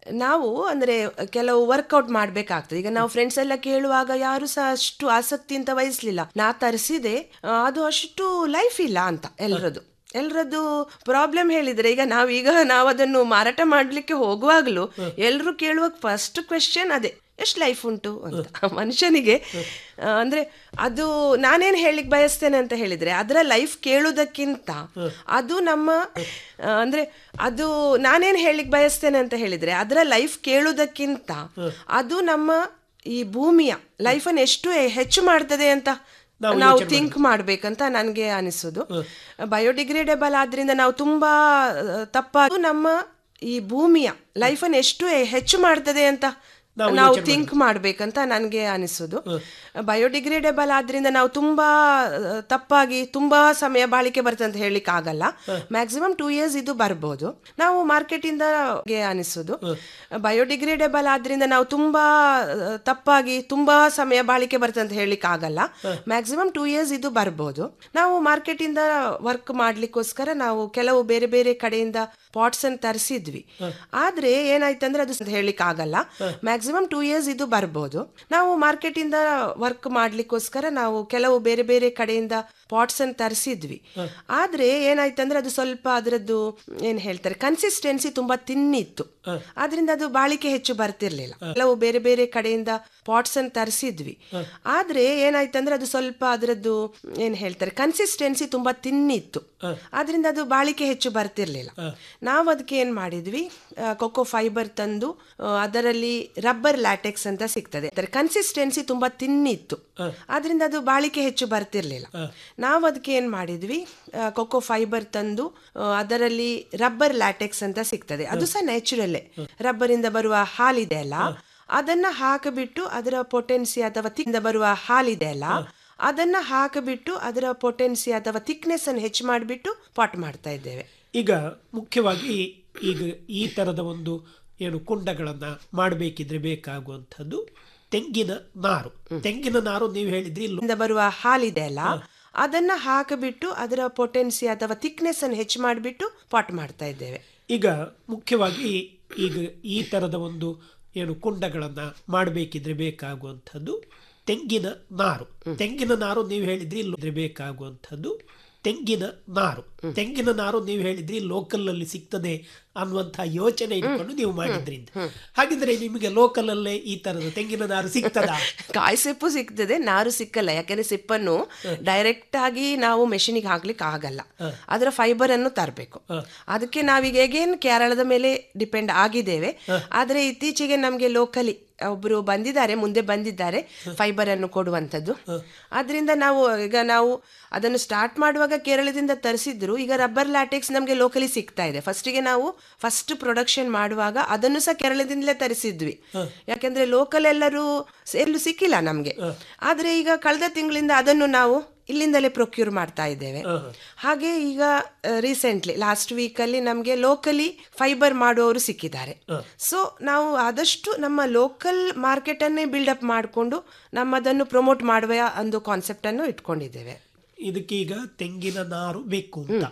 ನಾವು ಅಂದ್ರೆ ಕೆಲವು ವರ್ಕೌಟ್ ಮಾಡ್ಬೇಕಾಗ್ತದೆ ಈಗ ನಾವು ಫ್ರೆಂಡ್ಸ್ ಎಲ್ಲ ಕೇಳುವಾಗ ಯಾರು ಸಹ ಅಷ್ಟು ಆಸಕ್ತಿ ಅಂತ ವಹಿಸ್ಲಿಲ್ಲ ನಾ ತರಿಸಿದೆ ಅದು ಅಷ್ಟು ಲೈಫ್ ಇಲ್ಲ ಅಂತ ಎಲ್ಲರದ್ದು ಎಲ್ಲರದ್ದು ಪ್ರಾಬ್ಲಮ್ ಹೇಳಿದ್ರೆ ಈಗ ನಾವೀಗ ನಾವು ಅದನ್ನು ಮಾರಾಟ ಮಾಡ್ಲಿಕ್ಕೆ ಹೋಗುವಾಗ್ಲೂ ಎಲ್ಲರೂ ಕೇಳುವ ಫಸ್ಟ್ ಕ್ವೆಶ್ಚನ್ ಅದೇ ಎಷ್ಟು ಲೈಫ್ ಉಂಟು ಅಂತ ಮನುಷ್ಯನಿಗೆ ಆ, ಅಂದ್ರೆ ಅದು ನಾನೇನ್ ಹೇಳಿಕ್ ಬಯಸ್ತೇನೆ ಅಂತ ಹೇಳಿದ್ರೆ ಅದರ ಲೈಫ್ ಕೇಳುವುದಕ್ಕಿಂತ ಅದು ನಮ್ಮ ಆ, ಅಂದ್ರೆ ಅದು ನಾನೇನ್ ಹೇಳಿಕ್ ಬಯಸ್ತೇನೆ ಅಂತ ಹೇಳಿದ್ರೆ ಅದರ ಲೈಫ್ ಕೇಳುವುದಕ್ಕಿಂತ ಅದು ನಮ್ಮ ಈ ಭೂಮಿಯ ಲೈಫನ್ನು ಎಷ್ಟು ಹೆಚ್ಚು ಮಾಡ್ತದೆ ಅಂತ ನಾವು ಥಿಂಕ್ ಮಾಡ್ಬೇಕಂತ ನನಗೆ ಅನಿಸೋದು ಬಯೋಡಿಗ್ರೇಡೇಬಲ್ ಆದ್ರಿಂದ ನಾವು ತುಂಬಾ ಆ, ತಪ್ಪ ಅದು ನಮ್ಮ ಈ ಭೂಮಿಯ ಲೈಫನ್ನು ಎಷ್ಟು ಹೆಚ್ಚು ಮಾಡ್ತದೆ ಅಂತ ನಾವು ಥಿಂಕ್ ಮಾಡ್ಬೇಕಂತ ನನಗೆ ಅನಿಸೋದು ಬಯೋಡಿಗ್ರೇಡೇಬಲ್ ಆದ್ರಿಂದ ನಾವು ತುಂಬಾ ಆ, ತಪ್ಪಾಗಿ ತುಂಬಾ ಸಮಯ ಬಾಳಿಕೆ ಬರ್ತದೆ ಅಂತ ಹೇಳಲಿಕ್ಕೆ ಆಗಲ್ಲ ಮ್ಯಾಕ್ಸಿಮಮ್ ಟೂ ಇಯರ್ಸ್ ಇದು ಬರ್ಬೋದು ನಾವು ಮಾರ್ಕೆಟ್ ಇಂದ ಗೆ ಅನಿಸೋದು ಬಯೋಡಿಗ್ರೇಡೇಬಲ್ ಆದ್ರಿಂದ ನಾವು ತುಂಬಾ ಆ, ತಪ್ಪಾಗಿ ತುಂಬಾ ಸಮಯ ಬಾಳಿಕೆ ಬರ್ತದೆ ಅಂತ ಹೇಳಲಿಕ್ಕೆ ಆಗಲ್ಲ ಮ್ಯಾಕ್ಸಿಮಮ್ ಟೂ ಇಯರ್ಸ್ ಇದು ಬರ್ಬೋದು ನಾವು ಮಾರ್ಕೆಟ್ ಇಂದ ವರ್ಕ್ ಮಾಡ್ಲಿಕ್ಕೋಸ್ಕರ ನಾವು ಕೆಲವು ಬೇರೆ ಬೇರೆ ಕಡೆಯಿಂದ ಪಾಟ್ಸ್ ಅನ್ನು ತರಿಸಿದ್ವಿ ಆದ್ರೆ ಏನಾಯ್ತಂದ್ರೆ ಅದು ಹೇಳಲಿಕ್ಕೆ ಆಗಲ್ಲ ಮ್ಯಾಕ್ಸಿಮಮ್ ಟೂ ಇಯರ್ಸ್ ಇದು ಬರ್ಬೋದು ನಾವು ಮಾರ್ಕೆಟ್ ಇಂದ ವರ್ಕ್ ಮಾಡ್ಲಿಕ್ಕೋಸ್ಕರ ನಾವು ಕೆಲವು ಬೇರೆ ಬೇರೆ ಕಡೆಯಿಂದ ಪಾಟ್ಸ್ ಅನ್ನು ತರಿಸಿದ್ವಿ ಆದ್ರೆ ಏನಾಯ್ತಂದ್ರೆ ಅದು ಸ್ವಲ್ಪ ಅದರದ್ದು ಏನ್ ಹೇಳ್ತಾರೆ ಕನ್ಸಿಸ್ಟೆನ್ಸಿ ತುಂಬಾ ತಿನ್ನಿತ್ತು ಆದ್ರಿಂದ ಅದು ಬಾಳಿಕೆ ಹೆಚ್ಚು ಬರ್ತಿರ್ಲಿಲ್ಲ ಕೆಲವು ಬೇರೆ ಬೇರೆ ಕಡೆಯಿಂದ ಪಾಟ್ಸ್ ಅನ್ನು ತರಿಸಿದ್ವಿ ಆದ್ರೆ ಏನಾಯ್ತಂದ್ರೆ ಅದು ಸ್ವಲ್ಪ ಅದರದ್ದು ಏನ್ ಹೇಳ್ತಾರೆ ಕನ್ಸಿಸ್ಟೆನ್ಸಿ ತುಂಬಾ ತಿನ್ನಿತ್ತು ಆದ್ರಿಂದ ಅದು ಬಾಳಿಕೆ ಹೆಚ್ಚು ಬರ್ತಿರ್ಲಿಲ್ಲ ನಾವು ಅದಕ್ಕೆ ಏನ್ ಮಾಡಿದ್ವಿ ಕೊಕೋ ಫೈಬರ್ ತಂದು ಆ, ಅದರಲ್ಲಿ ರಬ್ಬರ್ ಲ್ಯಾಟೆಕ್ಸ್ ಅಂತ ಸಿಗ್ತದೆ ಅದರ ಕನ್ಸಿಸ್ಟೆನ್ಸಿ ತುಂಬಾ ತಿನ್ನಿತ್ತು ಆದ್ರಿಂದ ಅದು ಬಾಳಿಕೆ ಹೆಚ್ಚು ಬರ್ತಿರ್ಲಿಲ್ಲ ನಾವು ಅದಕ್ಕೆ ಏನ್ ಮಾಡಿದ್ವಿ ಕೊಕೋ ಫೈಬರ್ ತಂದು ಆ, ಅದರಲ್ಲಿ ರಬ್ಬರ್ ಲ್ಯಾಟೆಕ್ಸ್ ಅಂತ ಸಿಗ್ತದೆ ಅದು ಸಹ ನ್ಯಾಚುರಲ್ಲೇ ರಬ್ಬರ್ ಇಂದ ಬರುವ ಹಾಲಿದೆ ಅಲ್ಲ ಅದನ್ನ ಹಾಕಿಬಿಟ್ಟು ಅದರ ಪೊಟೆನ್ಸಿ ಅಥವಾ ತಿಂದ ಬರುವ ಹಾಲಿದೆ ಅಲ್ಲ ಅದನ್ನ ಹಾಕಿಬಿಟ್ಟು ಅದರ ಪೊಟೆನ್ಸಿ ಅಥವಾ ಥಿಕ್ನೆಸ್ ಅನ್ನು ಹೆಚ್ಚು ಮಾಡಿಬಿಟ್ಟು ಪಾಟ್ ಮಾಡ್ತಾ ಇದ್ದೇವೆ ಈಗ ಮುಖ್ಯವಾಗಿ ಈಗ ಈ ತರದ ಒಂದು ಏನು ಕುಂಡಗಳನ್ನ ಮಾಡಬೇಕಿದ್ರೆ ಬೇಕಾಗುವಂಥದ್ದು ತೆಂಗಿನ ನಾರು ತೆಂಗಿನ ನಾರು ನೀವು ಹೇಳಿದ್ರಿ ಲೋ- ಇಂದ ಬರುವ ಹಾಲಿದೆ ಅಲ್ಲ ಅದನ್ನ ಹಾಕಿಬಿಟ್ಟು ಅದರ ಪೊಟೆನ್ಸಿ ಅಥವಾ ಥಿಕ್ನೆಸ್ ಅನ್ನು ಹೆಚ್ಚು ಮಾಡಿಬಿಟ್ಟು ಪಾಟ್ ಮಾಡ್ತಾ ಇದ್ದೇವೆ ಈಗ ಮುಖ್ಯವಾಗಿ ಈಗ ಈ ತರದ ಒಂದು ಏನು ಕುಂಡಗಳನ್ನ ಮಾಡಬೇಕಿದ್ರೆ ಬೇಕಾಗುವಂಥದ್ದು ತೆಂಗಿನ ನಾರು ತೆಂಗಿನ ನಾರು ನೀವು ಹೇಳಿದ್ರಿ ಲೋ- ಇದ್ರೆ ಬೇಕಾಗುವಂಥದ್ದು ತೆಂಗಿನ ನಾರು ತೆಂಗಿನ ನಾರು ನೀವು ಹೇಳಿದ್ರಿ ಲೋಕಲ್ ಅಲ್ಲಿ ಸಿಗ್ತದೆ ಅನ್ನುವಂಥ ಯೋಚನೆ ಇಟ್ಕೊಂಡು ನೀವು ಮಾಡಿದ್ರಿಂದ ಹಾಗಿದ್ರೆ ನಿಮಗೆ ಲೋಕಲ್ ಅಲ್ಲೇ ಈ ತರದ ತೆಂಗಿನ ನಾರು ಸಿಗ್ತದಾ ಕಾಯಿ ಸಿಪ್ಪು ಸಿಗ್ತದೆ ನಾರು ಸಿಕ್ಕಲ್ಲ ಯಾಕಂದ್ರೆ ಸಿಪ್ಪನ್ನು ಡೈರೆಕ್ಟ್ ಆಗಿ ನಾವು ಮೆಷಿನಿಗೆ ಹಾಕ್ಲಿಕ್ಕೆ ಆಗಲ್ಲ ಅದರ ಫೈಬರ್ ಅನ್ನು ತರಬೇಕು ಅದಕ್ಕೆ ನಾವೀಗ ಹೇಗೇನು ಕೇರಳದ ಮೇಲೆ ಡಿಪೆಂಡ್ ಆಗಿದ್ದೇವೆ ಆದ್ರೆ ಇತ್ತೀಚೆಗೆ ನಮಗೆ ಲೋಕಲಿ ಒಬ್ರು ಬಂದಿದ್ದಾರೆ ಮುಂದೆ ಬಂದಿದ್ದಾರೆ ಫೈಬರ್ ಅನ್ನು ಕೊಡುವಂಥದ್ದು ಅದರಿಂದ ನಾವು ಈಗ ನಾವು ಅದನ್ನು ಸ್ಟಾರ್ಟ್ ಮಾಡುವಾಗ ಕೇರಳದಿಂದ ತರಿಸಿದ್ರು ಈಗ ರಬ್ಬರ್ ಲ್ಯಾಟೆಕ್ಸ್ ನಮಗೆ ಲೋಕಲಿ ಸಿಗ್ತಾ ಇದೆ ಫಸ್ಟಿಗೆ ನಾವು ಫಸ್ಟ್ ಪ್ರೊಡಕ್ಷನ್ ಮಾಡುವಾಗ ಅದನ್ನು ಸಹ ಕೇರಳದಿಂದಲೇ ತರಿಸಿದ್ವಿ ಯಾಕೆಂದ್ರೆ ಲೋಕಲ್ ಎಲ್ಲರೂ ಎಲ್ಲೂ ಸಿಕ್ಕಿಲ್ಲ ನಮಗೆ ಆದ್ರೆ ಈಗ ಕಳೆದ ತಿಂಗಳಿಂದ ಅದನ್ನು ನಾವು ಇಲ್ಲಿಂದಲೇ ಪ್ರೊಕ್ಯೂರ್ ಮಾಡ್ತಾ ಇದ್ದೇವೆ ಹಾಗೆ ಈಗ ರೀಸೆಂಟ್ಲಿ ಲಾಸ್ಟ್ ವೀಕಲ್ಲಿ ನಮಗೆ ಲೋಕಲಿ ಫೈಬರ್ ಮಾಡುವವರು ಸಿಕ್ಕಿದ್ದಾರೆ ಸೊ ನಾವು ಆದಷ್ಟು ನಮ್ಮ ಲೋಕಲ್ ಮಾರ್ಕೆಟ್ ಅನ್ನೇ ಬಿಲ್ಡಪ್ ಮಾಡಿಕೊಂಡು ನಮ್ಮದನ್ನು ಪ್ರಮೋಟ್ ಮಾಡುವ ಒಂದು ಕಾನ್ಸೆಪ್ಟ್ ಅನ್ನು ಇಟ್ಕೊಂಡಿದ್ದೇವೆ ಇದಕ್ಕೀಗ ತೆಂಗಿನ ನಾರು ಬೇಕು ಅಂತ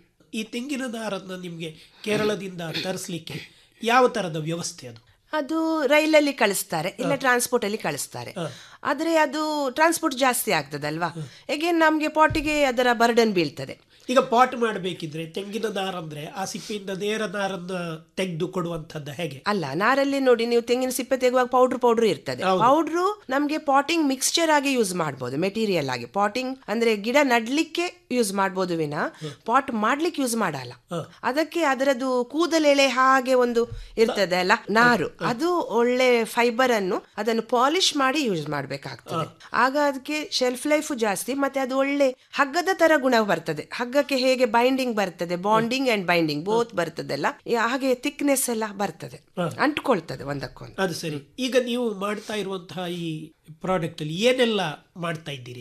ಈ ತೆಂಗಿನ ನಾರನ್ನ ನಿಮ್ಗೆ ಕೇರಳದಿಂದ ತರಿಸ್ಲಿಕ್ಕೆ ಯಾವ ತರದ ವ್ಯವಸ್ಥೆ ಅದು ಅದು ರೈಲಲ್ಲಿ ಕಳಿಸ್ತಾರೆ ಇಲ್ಲ ಟ್ರಾನ್ಸ್ಪೋರ್ಟ್ ಅಲ್ಲಿ ಕಳಿಸ್ತಾರೆ ಆದ್ರೆ ಅದು ಟ್ರಾನ್ಸ್ಪೋರ್ಟ್ ಜಾಸ್ತಿ ಆಗ್ತದಲ್ವಾ ಹೇಗೆ ನಮ್ಗೆ ಪಾಟಿಗೆ ಅದರ ಬರ್ಡನ್ ಬೀಳ್ತದೆ ಈಗ ಪಾಟ್ ಮಾಡಬೇಕಿದ್ರೆ ತೆಂಗಿನ ನಾರಂದ್ರೆ ಆ ಸಿಪ್ಪೆಯಿಂದ ನೇರ ನಾರನ್ನ ತೆಗೆದು ಕೊಡುವಂಥದ್ದು ಹೇಗೆ ಅಲ್ಲ ನಾರಲ್ಲಿ ನೋಡಿ ನೀವು ತೆಂಗಿನ ಸಿಪ್ಪೆ ತೆಗುವಾಗ ಪೌಡರ್ ಪೌಡರ್ ಇರ್ತದೆ ಪೌಡ್ರು ನಮ್ಗೆ ಪಾಟಿಂಗ್ ಮಿಕ್ಸ್ಚರ್ ಆಗಿ ಯೂಸ್ ಮಾಡ್ಬೋದು ಮೆಟೀರಿಯಲ್ ಆಗಿ ಪಾಟಿಂಗ್ ಅಂದ್ರೆ ಗಿಡ ನಡ್ಲಿಕ್ಕೆ ಯೂಸ್ ಮಾಡ್ಬೋದು ವಿನ ಪಾಟ್ ಮಾಡ್ಲಿಕ್ಕೆ ಯೂಸ್ ಮಾಡಲ್ಲ ಅದಕ್ಕೆ ಅದರದ್ದು ಕೂದಲೆಳೆ ಹಾಗೆ ಒಂದು ಇರ್ತದೆ ಅಲ್ಲ ನಾರು ಅದು ಒಳ್ಳೆ ಫೈಬರ್ ಅನ್ನು ಅದನ್ನು ಪಾಲಿಶ್ ಮಾಡಿ ಯೂಸ್ ಮಾಡ್ಬೇಕಾಗ್ತದೆ ಆಗ ಅದಕ್ಕೆ ಶೆಲ್ಫ್ ಲೈಫ್ ಜಾಸ್ತಿ ಮತ್ತೆ ಅದು ಒಳ್ಳೆ ಹಗ್ಗದ ತರ ಗುಣ ಬರ್ತದೆ ಹಗ್ಗಕ್ಕೆ ಹೇಗೆ ಬೈಂಡಿಂಗ್ ಬರ್ತದೆ ಬಾಂಡಿಂಗ್ ಅಂಡ್ ಬೈಂಡಿಂಗ್ ಬೋತ್ ಬರ್ತದಲ್ಲ ಈ ಹಾಗೆ ಥಿಕ್ನೆಸ್ ಎಲ್ಲ ಬರ್ತದೆ ಅಂಟ್ಕೊಳ್ತದೆ ಒಂದಕ್ಕೊಂದು ಅದು ಸರಿ ಈಗ ನೀವು ಮಾಡ್ತಾ ಇರುವಂತಹ ಈ ಪ್ರಾಡಕ್ಟ್ ಅಲ್ಲಿ ಏನೆಲ್ಲ ಮಾಡ್ತಾ ಇದ್ದೀರಿ ನೀವು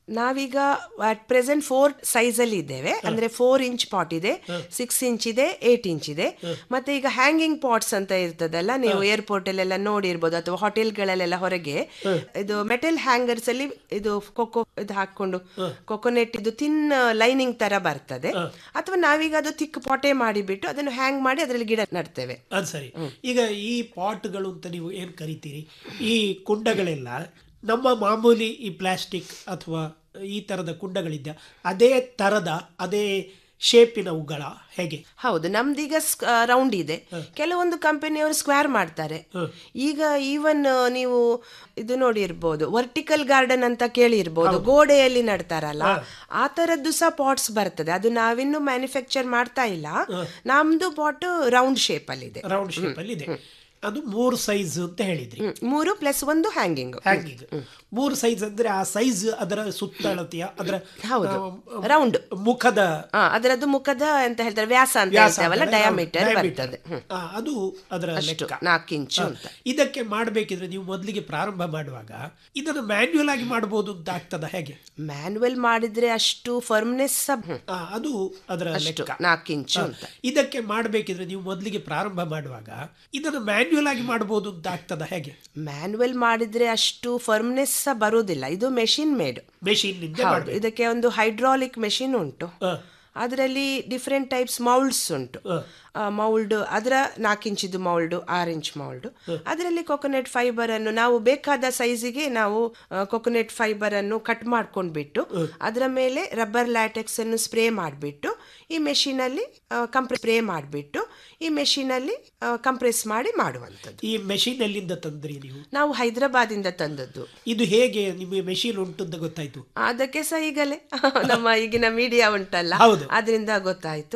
ನಾವೀಗ ಅಟ್ ಪ್ರೆಸೆಂಟ್ ಫೋರ್ ಸೈಜ್ ಅಲ್ಲಿ ಇದ್ದೇವೆ ಅಂದ್ರೆ ಫೋರ್ ಇಂಚ್ ಪಾಟ್ ಇದೆ ಸಿಕ್ಸ್ ಇಂಚ್ ಇದೆ ಏಟ್ ಇಂಚ್ ಇದೆ ಮತ್ತೆ ಈಗ ಹ್ಯಾಂಗಿಂಗ್ ಪಾಟ್ಸ್ ಅಂತ ಇರ್ತದಲ್ಲ ನೀವು ಏರ್ಪೋರ್ಟ್ ಅಲ್ಲೆಲ್ಲ ನೋಡಿರ್ಬೋದು ಅಥವಾ ಹೋಟೆಲ್ಗಳಲ್ಲೆಲ್ಲ ಹೊರಗೆ ಇದು ಮೆಟಲ್ ಹ್ಯಾಂಗರ್ಸ್ ಅಲ್ಲಿ ಇದು ಕೊಕ್ಕೋ ಇದು ಹಾಕೊಂಡು ಕೊಕೊನೆಟ್ ಇದು ತಿನ್ ಲೈನಿಂಗ್ ತರ ಬರ್ತದೆ ಅಥವಾ ನಾವೀಗ ಅದು ತಿಕ್ ಪಾಟೆ ಮಾಡಿಬಿಟ್ಟು ಅದನ್ನು ಹ್ಯಾಂಗ್ ಮಾಡಿ ಅದರಲ್ಲಿ ಗಿಡ ನಡ್ತೇವೆ ಅದು ಸರಿ ಈಗ ಈ ಪಾಟ್ಗಳು ಅಂತ ನೀವು ಏನು ಕರಿತೀರಿ ಈ ಕುಂಡಗಳೆಲ್ಲ ನಮ್ಮ ಮಾಮೂಲಿ ಈ ಪ್ಲಾಸ್ಟಿಕ್ ಅಥವಾ ಈ ಥರದ ಕುಂಡಗಳಿದ್ದ ಅದೇ ಥರದ ಅದೇ ಶೇಪಿನ ಉಗಳ ಹೇಗೆ ಹೌದು ನಮ್ದೀಗ ರೌಂಡ್ ಇದೆ ಕೆಲವೊಂದು ಕಂಪನಿಯವರು ಸ್ಕ್ವೇರ್ ಮಾಡ್ತಾರೆ ಈಗ ಈವನ್ ನೀವು ಇದು ನೋಡಿರ್ಬೋದು ವರ್ಟಿಕಲ್ ಗಾರ್ಡನ್ ಅಂತ ಕೇಳಿರ್ಬೋದು ಗೋಡೆಯಲ್ಲಿ ನಡ್ತಾರಲ್ಲ ಆ ತರದ್ದು ಸಹ ಪಾಟ್ಸ್ ಬರ್ತದೆ ಅದು ನಾವಿನ್ನು ಮ್ಯಾನುಫ್ಯಾಕ್ಚರ್ ಮಾಡ್ತಾ ಇಲ್ಲ ನಮ್ದು ಪಾಟ್ ರೌಂಡ್ ಶೇಪ್ ಅಲ್ಲಿ ಇದೆ ರೌಂಡ್ ಶೇಪಲ್ಲಿ ಇದೆ ಅದು ಮೂರು ಸೈಜ್ ಅಂತ ಹೇಳಿದ್ರಿ ಹ್ಮ್. ಮೂರು ಪ್ಲಸ್ ಒಂದು ಹ್ಯಾಂಗಿಂಗ್ ಹ್ಯಾಂಗಿಂಗ್ ಮೂರು ಸೈಜ್ ಅಂದ್ರೆ ಆ ಸೈಜ್ ಅದರ ಸುತ್ತಳತೆಯ ಅದರ ಹೌದು ಆ, ರೌಂಡ್ ಮುಖದ ಅದರದ್ದು ಮುಖದ ಅಂತ ಹೇಳ್ತಾರೆ ವ್ಯಾಸ ಅಂತ ವ್ಯಾಸ ಹೇಳ್ತೇವಲ್ಲ ಅಂದ್ರೆ ಡಯಾಮೀಟರ್ diameter. ಬರ್ತದೆ ಹ್ಮ್. ಆ, ಅದು ಅದರ ಅಷ್ಟು, ಲೆಕ್ಕ ನಾಲ್ಕು ಇಂಚು ಆ, ಅಂತ. ಇದಕ್ಕೆ ಮಾಡಬೇಕಿದ್ರೆ ನೀವು ಮೊದಲಿಗೆ ಪ್ರಾರಂಭ ಮಾಡುವಾಗ ಇದನ್ನು ಮ್ಯಾನ್ಯುಯಲ್ ಆಗಿ ಮಾಡಬಹುದು ಅಂತ ಆಗ್ತದ ಹೇಗೆ ಮ್ಯಾನ್ಯುವಲ್ ಮಾಡಿದ್ರೆ ಅಷ್ಟು ಫರ್ಮ್ನೆಸ್ ಆ, ಅದು ಅದರ ಅಷ್ಟು, ಲೆಕ್ಕ ನಾಲ್ಕು ಇಂಚು ಆ, ಅಂತ. ಇದಕ್ಕೆ ಮಾಡಬೇಕಿದ್ರೆ ನೀವು ಮೊದಲಿಗೆ ಪ್ರಾರಂಭ ಮಾಡುವಾಗ ಇದನ್ನು ಮ್ಯಾನ್ಯುಯಲ್ ಆಗಿ ಮಾಡಬಹುದು ಅಂತ ಆಗ್ತದ ಹೇಗೆ ಮ್ಯಾನ್ಯುವಲ್ ಮಾಡಿದ್ರೆ ಅಷ್ಟು ಫರ್ಮ್ನೆಸ್ ಬರುವುದಿಲ್ಲ ಇದು ಮೆಷಿನ್ ಮೇಡ್ ಮೆಷಿನ್ ನಿಂದ ಹೌದು ಮಾಡಬೇಕು ಇದಕ್ಕೆ ಒಂದು ಹೈಡ್ರಾಲಿಕ್ ಮೆಷಿನ್ ಉಂಟು ಅದರಲ್ಲಿ ಡಿಫ್ರೆಂಟ್ ಟೈಪ್ಸ್ ಮೌಲ್ಡ್ಸ್ ಉಂಟು ಮೌಲ್ಡ್ ಅದರ ನಾಲ್ಕು ಇಂಚಿದ್ದು ಮೌಲ್ಡ್ ಆರು ಇಂಚ್ ಮೌಲ್ಡ್ ಅದರಲ್ಲಿ ಕೊಕೊನೆಟ್ ಫೈಬರ್ ಅನ್ನು ನಾವು ಬೇಕಾದ ಸೈಜಿಗೆ ನಾವು ಕೊಕೊನೆಟ್ ಫೈಬರ್ ಅನ್ನು ಕಟ್ ಮಾಡ್ಕೊಂಡ್ಬಿಟ್ಟು ಅದರ ಮೇಲೆ ರಬ್ಬರ್ ಲ್ಯಾಟೆಕ್ಸ್ ಅನ್ನು ಸ್ಪ್ರೇ ಮಾಡಿಬಿಟ್ಟು ಈ ಮೆಷಿನ್ ಅಲ್ಲಿ ಕಂಪ್ರೆಸ್ ಸ್ಪ್ರೇ ಮಾಡಿಬಿಟ್ಟು ಈ ಮೆಷಿನ್ ಅಲ್ಲಿ ಕಂಪ್ರೆಸ್ ಮಾಡಿ ಮಾಡುವಂಥದ್ದು ಈ ಮೆಷಿನ್ ಎಲ್ಲಿಂದ ತಂದ್ರಿ ನೀವು ನಾವು ಹೈದರಾಬಾದಿಂದ ತಂದದ್ದು ಇದು ಹೇಗೆ ನಿಮಗೆ ಮೆಷಿನ್ ಉಂಟು ಅಂತ ಗೊತ್ತಾಯ್ತು ಅದಕ್ಕೆ ಸಹ ಈಗಲೇ ನಮ್ಮ ಈಗಿನ ಮೀಡಿಯಾ ಉಂಟಲ್ಲ ಹೌದು. ಅದರಿಂದ ಗೊತ್ತಾಯ್ತು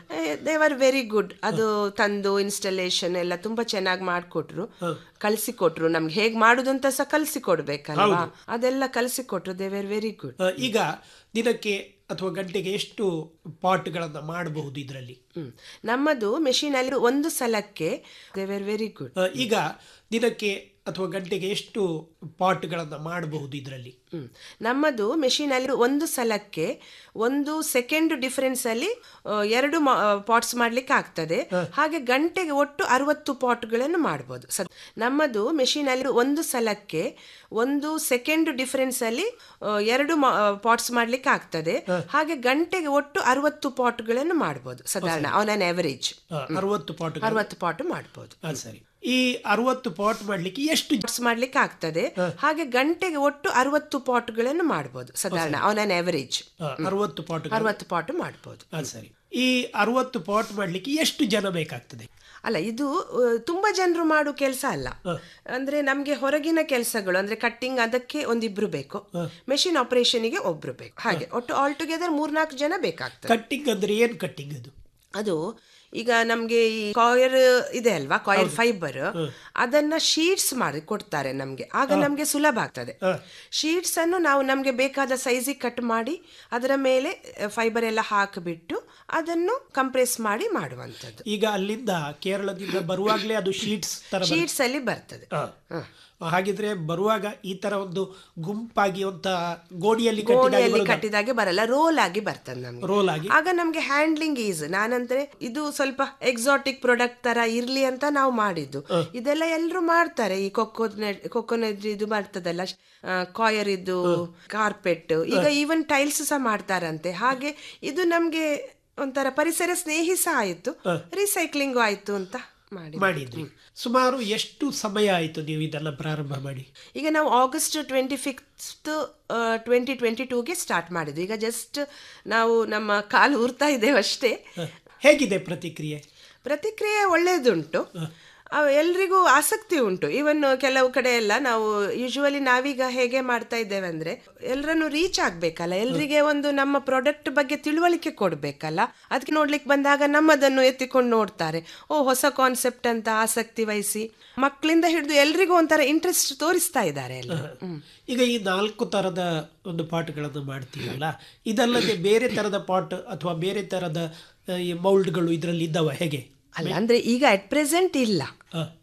ದೇವರ್ ವೆರಿ ಗುಡ್ ಅದು ತಂದು ಇನ್ಸ್ಟಾಲೇಷನ್ ಎಲ್ಲ ತುಂಬಾ ಚೆನ್ನಾಗಿ ಮಾಡಿಕೊಟ್ರು ಕಳಿಸಿಕೊಟ್ರು ನಮ್ಗೆ ಹೇಗ್ ಮಾಡುದು ಅಂತ ಸಹ ಕಲಿಸಿಕೊಡ್ಬೇಕಲ್ವಾ ಅದೆಲ್ಲ ಕಲಿಸಿಕೊಟ್ರು ದೇ ವೆರ್ ವೆರಿ ಗುಡ್ ಆ, ಈಗ ದಿನಕ್ಕೆ ಅಥವಾ ಗಂಟೆಗೆ ಎಷ್ಟು ಪಾಟ್ಗಳನ್ನ ಮಾಡಬಹುದು ಇದರಲ್ಲಿ ಹ್ಮ್ ನಮ್ಮದು ಮೆಷಿನ್ ಅಲ್ಲಿ ಒಂದು ಸಲಕ್ಕೆ ದೇ ವೆರ್ ವೆರಿ ಗುಡ್ ಆ, ಈಗ ದಿನಕ್ಕೆ ಅಥವಾ ಗಂಟೆಗೆ ಎಷ್ಟು ಪಾಟ್ಗಳನ್ನ ಮಾಡಬಹುದು ಇದರಲ್ಲಿ ಹ್ಮ್. ನಮ್ಮದು ಮೆಷಿನ್ ಅಲ್ಲಿ ಒಂದು ಸಲಕ್ಕೆ ಒಂದು ಸೆಕೆಂಡ್ ಡಿಫರೆನ್ಸ್ ಅಲ್ಲಿ ಆ, ಎರಡು ಪಾಟ್ಸ್ ಮಾಡ್ಲಿಕ್ಕೆ ಆಗ್ತದೆ ಹಾಗೆ ಗಂಟೆಗೆ ಒಟ್ಟು ಅರವತ್ತು ಪಾಟ್ಗಳನ್ನು ಮಾಡಬಹುದು ಸ- ನಮ್ಮದು ಮೆಷಿನ್ ಅಲ್ಲಿ ಒಂದು ಸಲಕ್ಕೆ ಒಂದು ಸೆಕೆಂಡ್ ಡಿಫರೆನ್ಸ್ ಅಲ್ಲಿ ಆ, ಎರಡು ಪಾಟ್ಸ್ ಮಾಡ್ಲಿಕ್ಕೆ ಆಗ್ತದೆ ಹಾಗೆ ಗಂಟೆಗೆ ಒಟ್ಟು ಅರವತ್ತು ಪಾಟ್ಗಳನ್ನು ಮಾಡಬಹುದು ಸಾಧಾರಣ ಆನ್ ಅನ್ ಅವರೇಜ್ ಆ, ಅರವತ್ತು ಪಾಟ್ ಅರವತ್ತು ಪಾಟ್ ಮಾಡಬಹುದು ಸರಿ ಈ ಅರವತ್ತು ಪಾಟ್ ಮಾಡ್ಲಿಕ್ಕೆ ಎಷ್ಟು ಪಾಟ್ಸ್ ಮಾಡ್ಲಿಕ್ಕೆ ಆಗ್ತದೆ ಹಾಗೆ ಗಂಟೆಗೆ ಒಟ್ಟು ಅರವತ್ತು ಪಾಟ್ಗಳನ್ನು ಮಾಡಬಹುದು ಸಾಧಾರಣ ಆನ್ ಅನ್ ಅವರೇಜ್ ಆ, ಅರವತ್ತು ಪಾಟ್ ಅರವತ್ತು ಪಾಟ್ ಮಾಡಬಹುದು ಸರಿ ಈ ಅರವತ್ತು ಪಾಟ್ ಮಾಡ್ಲಿಕ್ಕೆ ಎಷ್ಟು ಜನ ಬೇಕಾಗ್ತದೆ ಅಲ್ಲ ಇದು ಆ, ತುಂಬಾ ಜನರು ಮಾಡೋ ಕೆಲಸ ಅಲ್ಲ ಅಂದ್ರೆ ನಮ್ಗೆ ಹೊರಗಿನ ಕೆಲಸಗಳು ಅಂದ್ರೆ ಕಟ್ಟಿಂಗ್ ಅದಕ್ಕೆ ಒಂದಿಬ್ರು ಬೇಕು ಮೆಷಿನ್ ಆಪರೇಷನ್ಗೆ ಒಬ್ರು ಬೇಕು ಹಾಗೆ ಒಟ್ಟು ಆಲ್ ಟುಗೆದರ್ ಮೂರ್ನಾಲ್ಕು ಜನ ಬೇಕಾಗ್ತದೆ ಕಟ್ಟಿಂಗ್ ಅಂದ್ರೆ ಏನ್ ಕಟ್ಟಿಂಗ್ ಅದು ಅದು ಈಗ ನಮ್ಗೆ ಈ ಕಾಯರ್ ಇದೆ ಅಲ್ವಾ ಕಾಯರ್ ಫೈಬರ್ ಅದನ್ನ ಶೀಟ್ಸ್ ಮಾಡಿ ಕೊಡ್ತಾರೆ ನಮ್ಗೆ ಆಗ ನಮ್ಗೆ ಸುಲಭ ಆಗ್ತದೆ ಶೀಟ್ಸ್ ಅನ್ನು ನಾವು ನಮ್ಗೆ ಬೇಕಾದ ಸೈಜಿಗೆ ಕಟ್ ಮಾಡಿ ಅದರ ಮೇಲೆ ಫೈಬರ್ ಎಲ್ಲ ಹಾಕಿಬಿಟ್ಟು ಅದನ್ನು ಕಂಪ್ರೆಸ್ ಮಾಡಿ ಮಾಡುವಂಥದ್ದು ಈಗ ಅಲ್ಲಿಂದ ಕೇರಳದಿಂದ ಬರುವಾಗಲೇ ಅದು ಶೀಟ್ಸ್ ತರ ಬರುತ್ತೆ. ಶೀಟ್ಸ್ ಅಲ್ಲಿ ಬರ್ತದೆ ಆ. ಹಾಗಿದ್ರೆ ಬರುವಾಗ ಈ ತರ ಒಂದು ಗುಂಪಾಗಿ ಅಂತ ಗೋಣಿಯಲ್ಲಿ ಗೋಣಿಯಲ್ಲಿ ಕಟ್ಟಿದಾಗೆ ಬರಲ್ಲ ರೋಲ್ ಆಗಿ ಬರ್ತದೆ ನಮ್ಗೆ ರೋಲ್ ಆಗಿ ಆಗ ನಮ್ಗೆ ಹ್ಯಾಂಡ್ಲಿಂಗ್ ಈಸ್ ನಾನಂದ್ರೆ ಇದು ಸ್ವಲ್ಪ ಎಕ್ಸಾಟಿಕ್ ಪ್ರಾಡಕ್ಟ್ ತರ ಇರ್ಲಿ ಅಂತ ನಾವು ಮಾಡಿದ್ದು ಇದೆಲ್ಲ ಎಲ್ಲರೂ ಮಾಡ್ತಾರೆ ಈ ಕೊಕ್ಕೋನೆಟ್ ಕೊಕ್ಕೋನೆಟ್ ಇದು ಬರ್ತದಲ್ಲ ಕಾಯರ್ ಇದು ಕಾರ್ಪೆಟ್ ಈಗ ಈವನ್ ಟೈಲ್ಸ್ ಸಹ ಮಾಡ್ತಾರಂತೆ ಹಾಗೆ ಇದು ನಮ್ಗೆ ಒಂಥರ ಪರಿಸರ ಸ್ನೇಹಿ ಸಹ ಆಯ್ತು ರೀಸೈಕ್ಲಿಂಗ್ ಆಯ್ತು ಅಂತ ಮಾಡಿ ಮಾಡಿದ್ರಿ ಸುಮಾರು ಎಷ್ಟು ಸಮಯ ಆಯ್ತು ನೀವು ಇದೆಲ್ಲ ಪ್ರಾರಂಭ ಮಾಡಿ ಈಗ ನಾವು August twenty fifth twenty twenty ಟೂಗೆ ಸ್ಟಾರ್ಟ್ ಮಾಡಿದ್ವಿ ಈಗ ಜಸ್ಟ್ ನಾವು ನಮ್ಮ ಕಾಲು ಊರ್ತಾ ಇದ್ದೇವೆ ಅಷ್ಟೇ ಹೇಗಿದೆ ಪ್ರತಿಕ್ರಿಯೆ ಪ್ರತಿಕ್ರಿಯೆ ಒಳ್ಳೆಯದುಂಟು ಅವ್ ಎಲ್ರಿಗೂ ಆಸಕ್ತಿ ಉಂಟು ಇವನ್ ಕೆಲವು ಕಡೆ ಎಲ್ಲ ನಾವು ಯೂಶುವಲಿ ನಾವೀಗ ಹೇಗೆ ಮಾಡ್ತಾ ಇದ್ದೇವೆ ಅಂದ್ರೆ ಎಲ್ಲರನ್ನು ರೀಚ್ ಆಗ್ಬೇಕಲ್ಲ ಎಲ್ರಿಗೆ ಒಂದು ನಮ್ಮ ಪ್ರಾಡಕ್ಟ್ ಬಗ್ಗೆ ತಿಳುವಳಿಕೆ ಕೊಡ್ಬೇಕಲ್ಲ ಅದಕ್ಕೆ ನೋಡ್ಲಿಕ್ಕೆ ಬಂದಾಗ ನಮ್ಮದನ್ನು ಎತ್ತಿಕೊಂಡು ನೋಡ್ತಾರೆ ಓ ಹೊಸ ಕಾನ್ಸೆಪ್ಟ್ ಅಂತ ಆಸಕ್ತಿ ವಹಿಸಿ ಮಕ್ಕಳಿಂದ ಹಿಡಿದು ಎಲ್ರಿಗೂ ಒಂಥರ ಇಂಟ್ರೆಸ್ಟ್ ತೋರಿಸ್ತಾ ಇದ್ದಾರೆ ಎಲ್ಲ ಈಗ ಈ ನಾಲ್ಕು ತರದ ಒಂದು ಪಾಟ್ಗಳನ್ನು ಮಾಡ್ತೀವಲ್ಲ ಇದಲ್ಲದೆ ಬೇರೆ ತರದ ಪಾಟ್ ಅಥವಾ ಬೇರೆ ತರದ ಆ, ಈ ಮೌಲ್ಡ್ಗಳು ಇದರಲ್ಲಿ ಇದ್ದಾವ ಹೇಗೆ ಅಲ್ಲ ಅಂದ್ರೆ ಈಗ ಅಟ್ ಪ್ರೆಸೆಂಟ್ ಇಲ್ಲ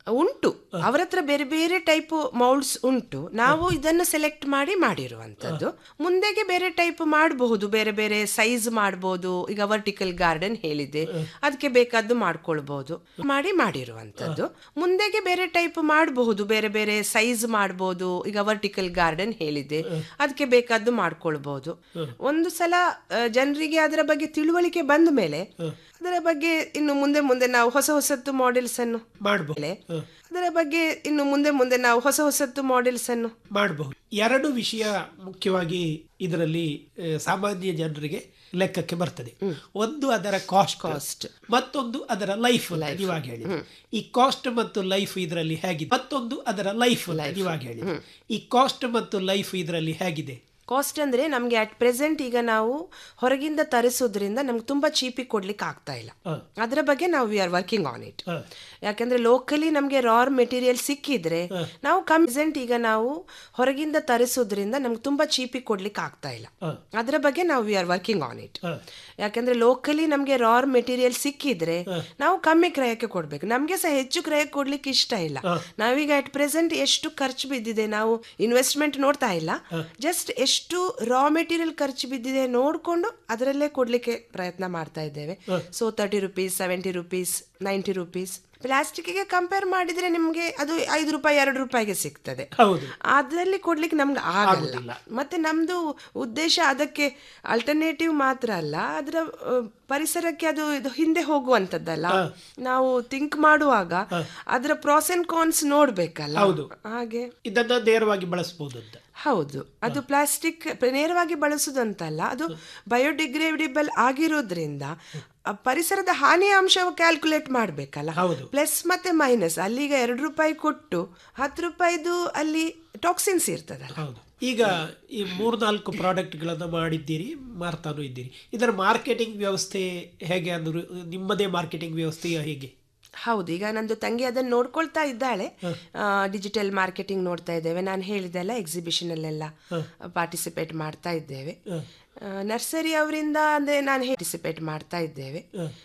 ಉಂಟು ಅವರ ಹತ್ರ ಬೇರೆ ಬೇರೆ ಟೈಪ್ ಮೌಲ್ಡ್ಸ್ ಉಂಟು ನಾವು ಇದನ್ನು ಸೆಲೆಕ್ಟ್ ಮಾಡಿ ಮಾಡಿರುವಂತದ್ದು ಮುಂದೆಗೆ ಬೇರೆ ಟೈಪ್ ಮಾಡಬಹುದು ಬೇರೆ ಬೇರೆ ಸೈಜ್ ಮಾಡಬಹುದು ಈಗ ವರ್ಟಿಕಲ್ ಗಾರ್ಡನ್ ಹೇಳಿದೆ ಅದಕ್ಕೆ ಬೇಕಾದ್ದು ಮಾಡ್ಕೊಳ್ಬಹುದು ಮಾಡಿ ಮಾಡಿರುವಂತದ್ದು ಮುಂದೆಗೆ ಬೇರೆ ಟೈಪ್ ಮಾಡಬಹುದು ಬೇರೆ ಬೇರೆ ಸೈಜ್ ಮಾಡಬಹುದು ಈಗ ವರ್ಟಿಕಲ್ ಗಾರ್ಡನ್ ಹೇಳಿದೆ ಅದಕ್ಕೆ ಬೇಕಾದ್ದು ಮಾಡ್ಕೊಳ್ಬಹುದು ಒಂದು ಸಲ ಜನರಿಗೆ ಅದರ ಬಗ್ಗೆ ತಿಳುವಳಿಕೆ ಬಂದ ಮೇಲೆ ಅದರ ಬಗ್ಗೆ ಇನ್ನು ಮುಂದೆ ಮುಂದೆ ನಾವು ಹೊಸ ಹೊಸತ್ತು ಮಾಡೆಲ್ಸ್ ಅನ್ನು ಮಾಡಬಹುದು ಅದರ ಬಗ್ಗೆ ಇನ್ನು ಮುಂದೆ ಮುಂದೆ ನಾವು ಹೊಸ ಹೊಸತ್ತು ಮಾಡೆಲ್ಸ್ ಅನ್ನು ಮಾಡಬಹುದು ಎರಡು ವಿಷಯ ಮುಖ್ಯವಾಗಿ ಇದರಲ್ಲಿ ಆ, ಸಾಮಾನ್ಯ ಜನರಿಗೆ ಲೆಕ್ಕಕ್ಕೆ ಬರ್ತದೆ ಒಂದು ಅದರ ಕಾಸ್ಟ್ ಕಾಸ್ಟ್ ಮತ್ತೊಂದು ಅದರ ಲೈಫ್ ನೀವಾಗಿ ಹೇಳಿ ಈ ಕಾಸ್ಟ್ ಮತ್ತು ಲೈಫ್ ಇದರಲ್ಲಿ ಹೇಗಿದೆ ಮತ್ತೊಂದು ಅದರ ಲೈಫ್ ನೀವಾಗಿ ಹೇಳಿ ಈ ಕಾಸ್ಟ್ ಮತ್ತು ಲೈಫ್ ಇದರಲ್ಲಿ ಹೇಗಿದೆ ಕಾಸ್ಟ್ ಅಂದ್ರೆ ನಮ್ಗೆ ಅಟ್ ಪ್ರೆಸೆಂಟ್ ಈಗ ನಾವು ಹೊರಗಿಂದ ತರಿಸೋದ್ರಿಂದ ನಮ್ಗೆ ತುಂಬಾ ಚೀಪಿಗೆ ಕೊಡ್ಲಿಕ್ಕೆ ಆಗ್ತಾ ಇಲ್ಲ ಅದರ ಬಗ್ಗೆ ನಾವು we are working on it ಯಾಕಂದ್ರೆ ಲೋಕಲಿ ನಮ್ಗೆ ರಾರ್ ಮೆಟೀರಿಯಲ್ ಸಿಕ್ಕಿದ್ರೆ ನಾವು ಪ್ರೆಸೆಂಟ್ ಈಗ ನಾವು ಹೊರಗಿಂದ ತರಿಸೋದ್ರಿಂದ ನಮ್ಗೆ ತುಂಬಾ ಚೀಪಿಗೆ ಕೊಡ್ಲಿಕ್ಕೆ ಆಗ್ತಾ ಇಲ್ಲ ಅದರ ಬಗ್ಗೆ ನಾವು we are working on it ಯಾಕಂದ್ರೆ ಲೋಕಲಿ ನಮ್ಗೆ ರಾರ್ ಮೆಟೀರಿಯಲ್ ಸಿಕ್ಕಿದ್ರೆ ನಾವು ಕಮ್ಮಿ ಕ್ರಯಕ್ಕೆ ಕೊಡ್ಬೇಕು ನಮ್ಗೆ ಸಹ ಹೆಚ್ಚು ಕ್ರಯಕ್ಕೆ ಕೊಡ್ಲಿಕ್ಕೆ ಇಷ್ಟ ಇಲ್ಲ ನಾವೀಗ ಅಟ್ ಪ್ರೆಸೆಂಟ್ ಎಷ್ಟು ಖರ್ಚು ಬಿದ್ದಿದೆ ನಾವು ಇನ್ವೆಸ್ಟ್ಮೆಂಟ್ ನೋಡ್ತಾ ಇಲ್ಲ ಜಸ್ಟ್ ಎಷ್ಟು ರಾ ಮೆಟೀರಿಯಲ್ ಖರ್ಚು ಬಿದ್ದಿದೆ ನೋಡ್ಕೊಂಡು ಅದರಲ್ಲೇ ಕೊಡ್ಲಿಕ್ಕೆ ಪ್ರಯತ್ನ ಮಾಡ್ತಾ ಇದ್ದೇವೆ so thirty rupees seventy rupees ninety rupees ಪ್ಲಾಸ್ಟಿಕ್ಗೆ ಕಂಪೇರ್ ಮಾಡಿದ್ರೆ ನಿಮ್ಗೆ ಅದು ಐದು ರೂಪಾಯಿ ಎರಡು ರೂಪಾಯಿಗೆ ಸಿಗ್ತದೆ ಹೌದು ಅದರಲ್ಲಿ ಕೊಡ್ಲಿಕ್ಕೆ ನಮ್ಗೆ ಆಗಲ್ಲ ಮತ್ತೆ ನಮ್ದು ಉದ್ದೇಶ ಅದಕ್ಕೆ ಅಲ್ಟರ್ನೇಟಿವ್ ಮಾತ್ರ ಅಲ್ಲ ಅದರ ಆ, ಪರಿಸರಕ್ಕೆ ಅದು ಇದು ಹಿಂದೆ ಹೋಗುವಂತದ್ದಲ್ಲ ನಾವು ಥಿಂಕ್ ಮಾಡುವಾಗ ಅದರ ಪ್ರಾಸ್ ಅಂಡ್ ಕಾನ್ಸ್ ನೋಡ್ಬೇಕಲ್ಲ ಹೌದು. ಹಾಗೆ ಇದನ್ನ ನೇರವಾಗಿ ಬಳಸಬಹುದು ಅಂತ ಹೌದು ಅದು ಪ್ಲಾಸ್ಟಿಕ್ ನೇರವಾಗಿ ಬಳಸುದಂತಲ್ಲ ಅದು ಬಯೋಡಿಗ್ರೇಡೇಬಲ್ ಆಗಿರೋದ್ರಿಂದ ಆ ಪರಿಸರದ ಹಾನಿಯ ಅಂಶ ಕ್ಯಾಲ್ಕುಲೇಟ್ ಮಾಡ್ಬೇಕಲ್ಲ ಹೌದು. ಪ್ಲಸ್ ಮತ್ತೆ ಮೈನಸ್ ಅಲ್ಲಿಗ ಎರಡು ರೂಪಾಯಿ ಕೊಟ್ಟು ಹತ್ತು ರೂಪಾಯಿದು ಅಲ್ಲಿ ಟಾಕ್ಸಿನ್ಸ್ ಇರ್ತದಲ್ಲ ಹೌದು ಈಗ ಈ ಮೂರ್ನಾಲ್ಕು ಪ್ರಾಡಕ್ಟ್ಗಳನ್ನು ಮಾಡಿದ್ದೀರಿ ಮಾರ್ತಾನೂ ಇದ್ದೀರಿ ಇದರ ಮಾರ್ಕೆಟಿಂಗ್ ವ್ಯವಸ್ಥೆ ಹೇಗೆ ಅಂದ್ರೆ ನಿಮ್ಮದೇ ಮಾರ್ಕೆಟಿಂಗ್ ವ್ಯವಸ್ಥೆ ಹೇಗೆ ಹೌದು ಈಗ ನಂದು ತಂಗಿ ಅದನ್ನು ನೋಡ್ಕೊಳ್ತಾ ಇದ್ದಾಳೆ ಡಿಜಿಟಲ್ ಮಾರ್ಕೆಟಿಂಗ್ ನೋಡ್ತಾ ಇದ್ದೇವೆ ನಾನು ಹೇಳಿದೆಲ್ಲ ಎಕ್ಸಿಬಿಷನ್ ಅಲ್ಲೆಲ್ಲ ಪಾರ್ಟಿಸಿಪೇಟ್ ಮಾಡ್ತಾ ಇದ್ದೇವೆ ನರ್ಸರಿ ಅವರಿಂದ ಅಂದ್ರೆ ನಾನು ಪಾರ್ಟಿಸಿಪೇಟ್ ಮಾಡ್ತಾ ಇದ್ದೇವೆ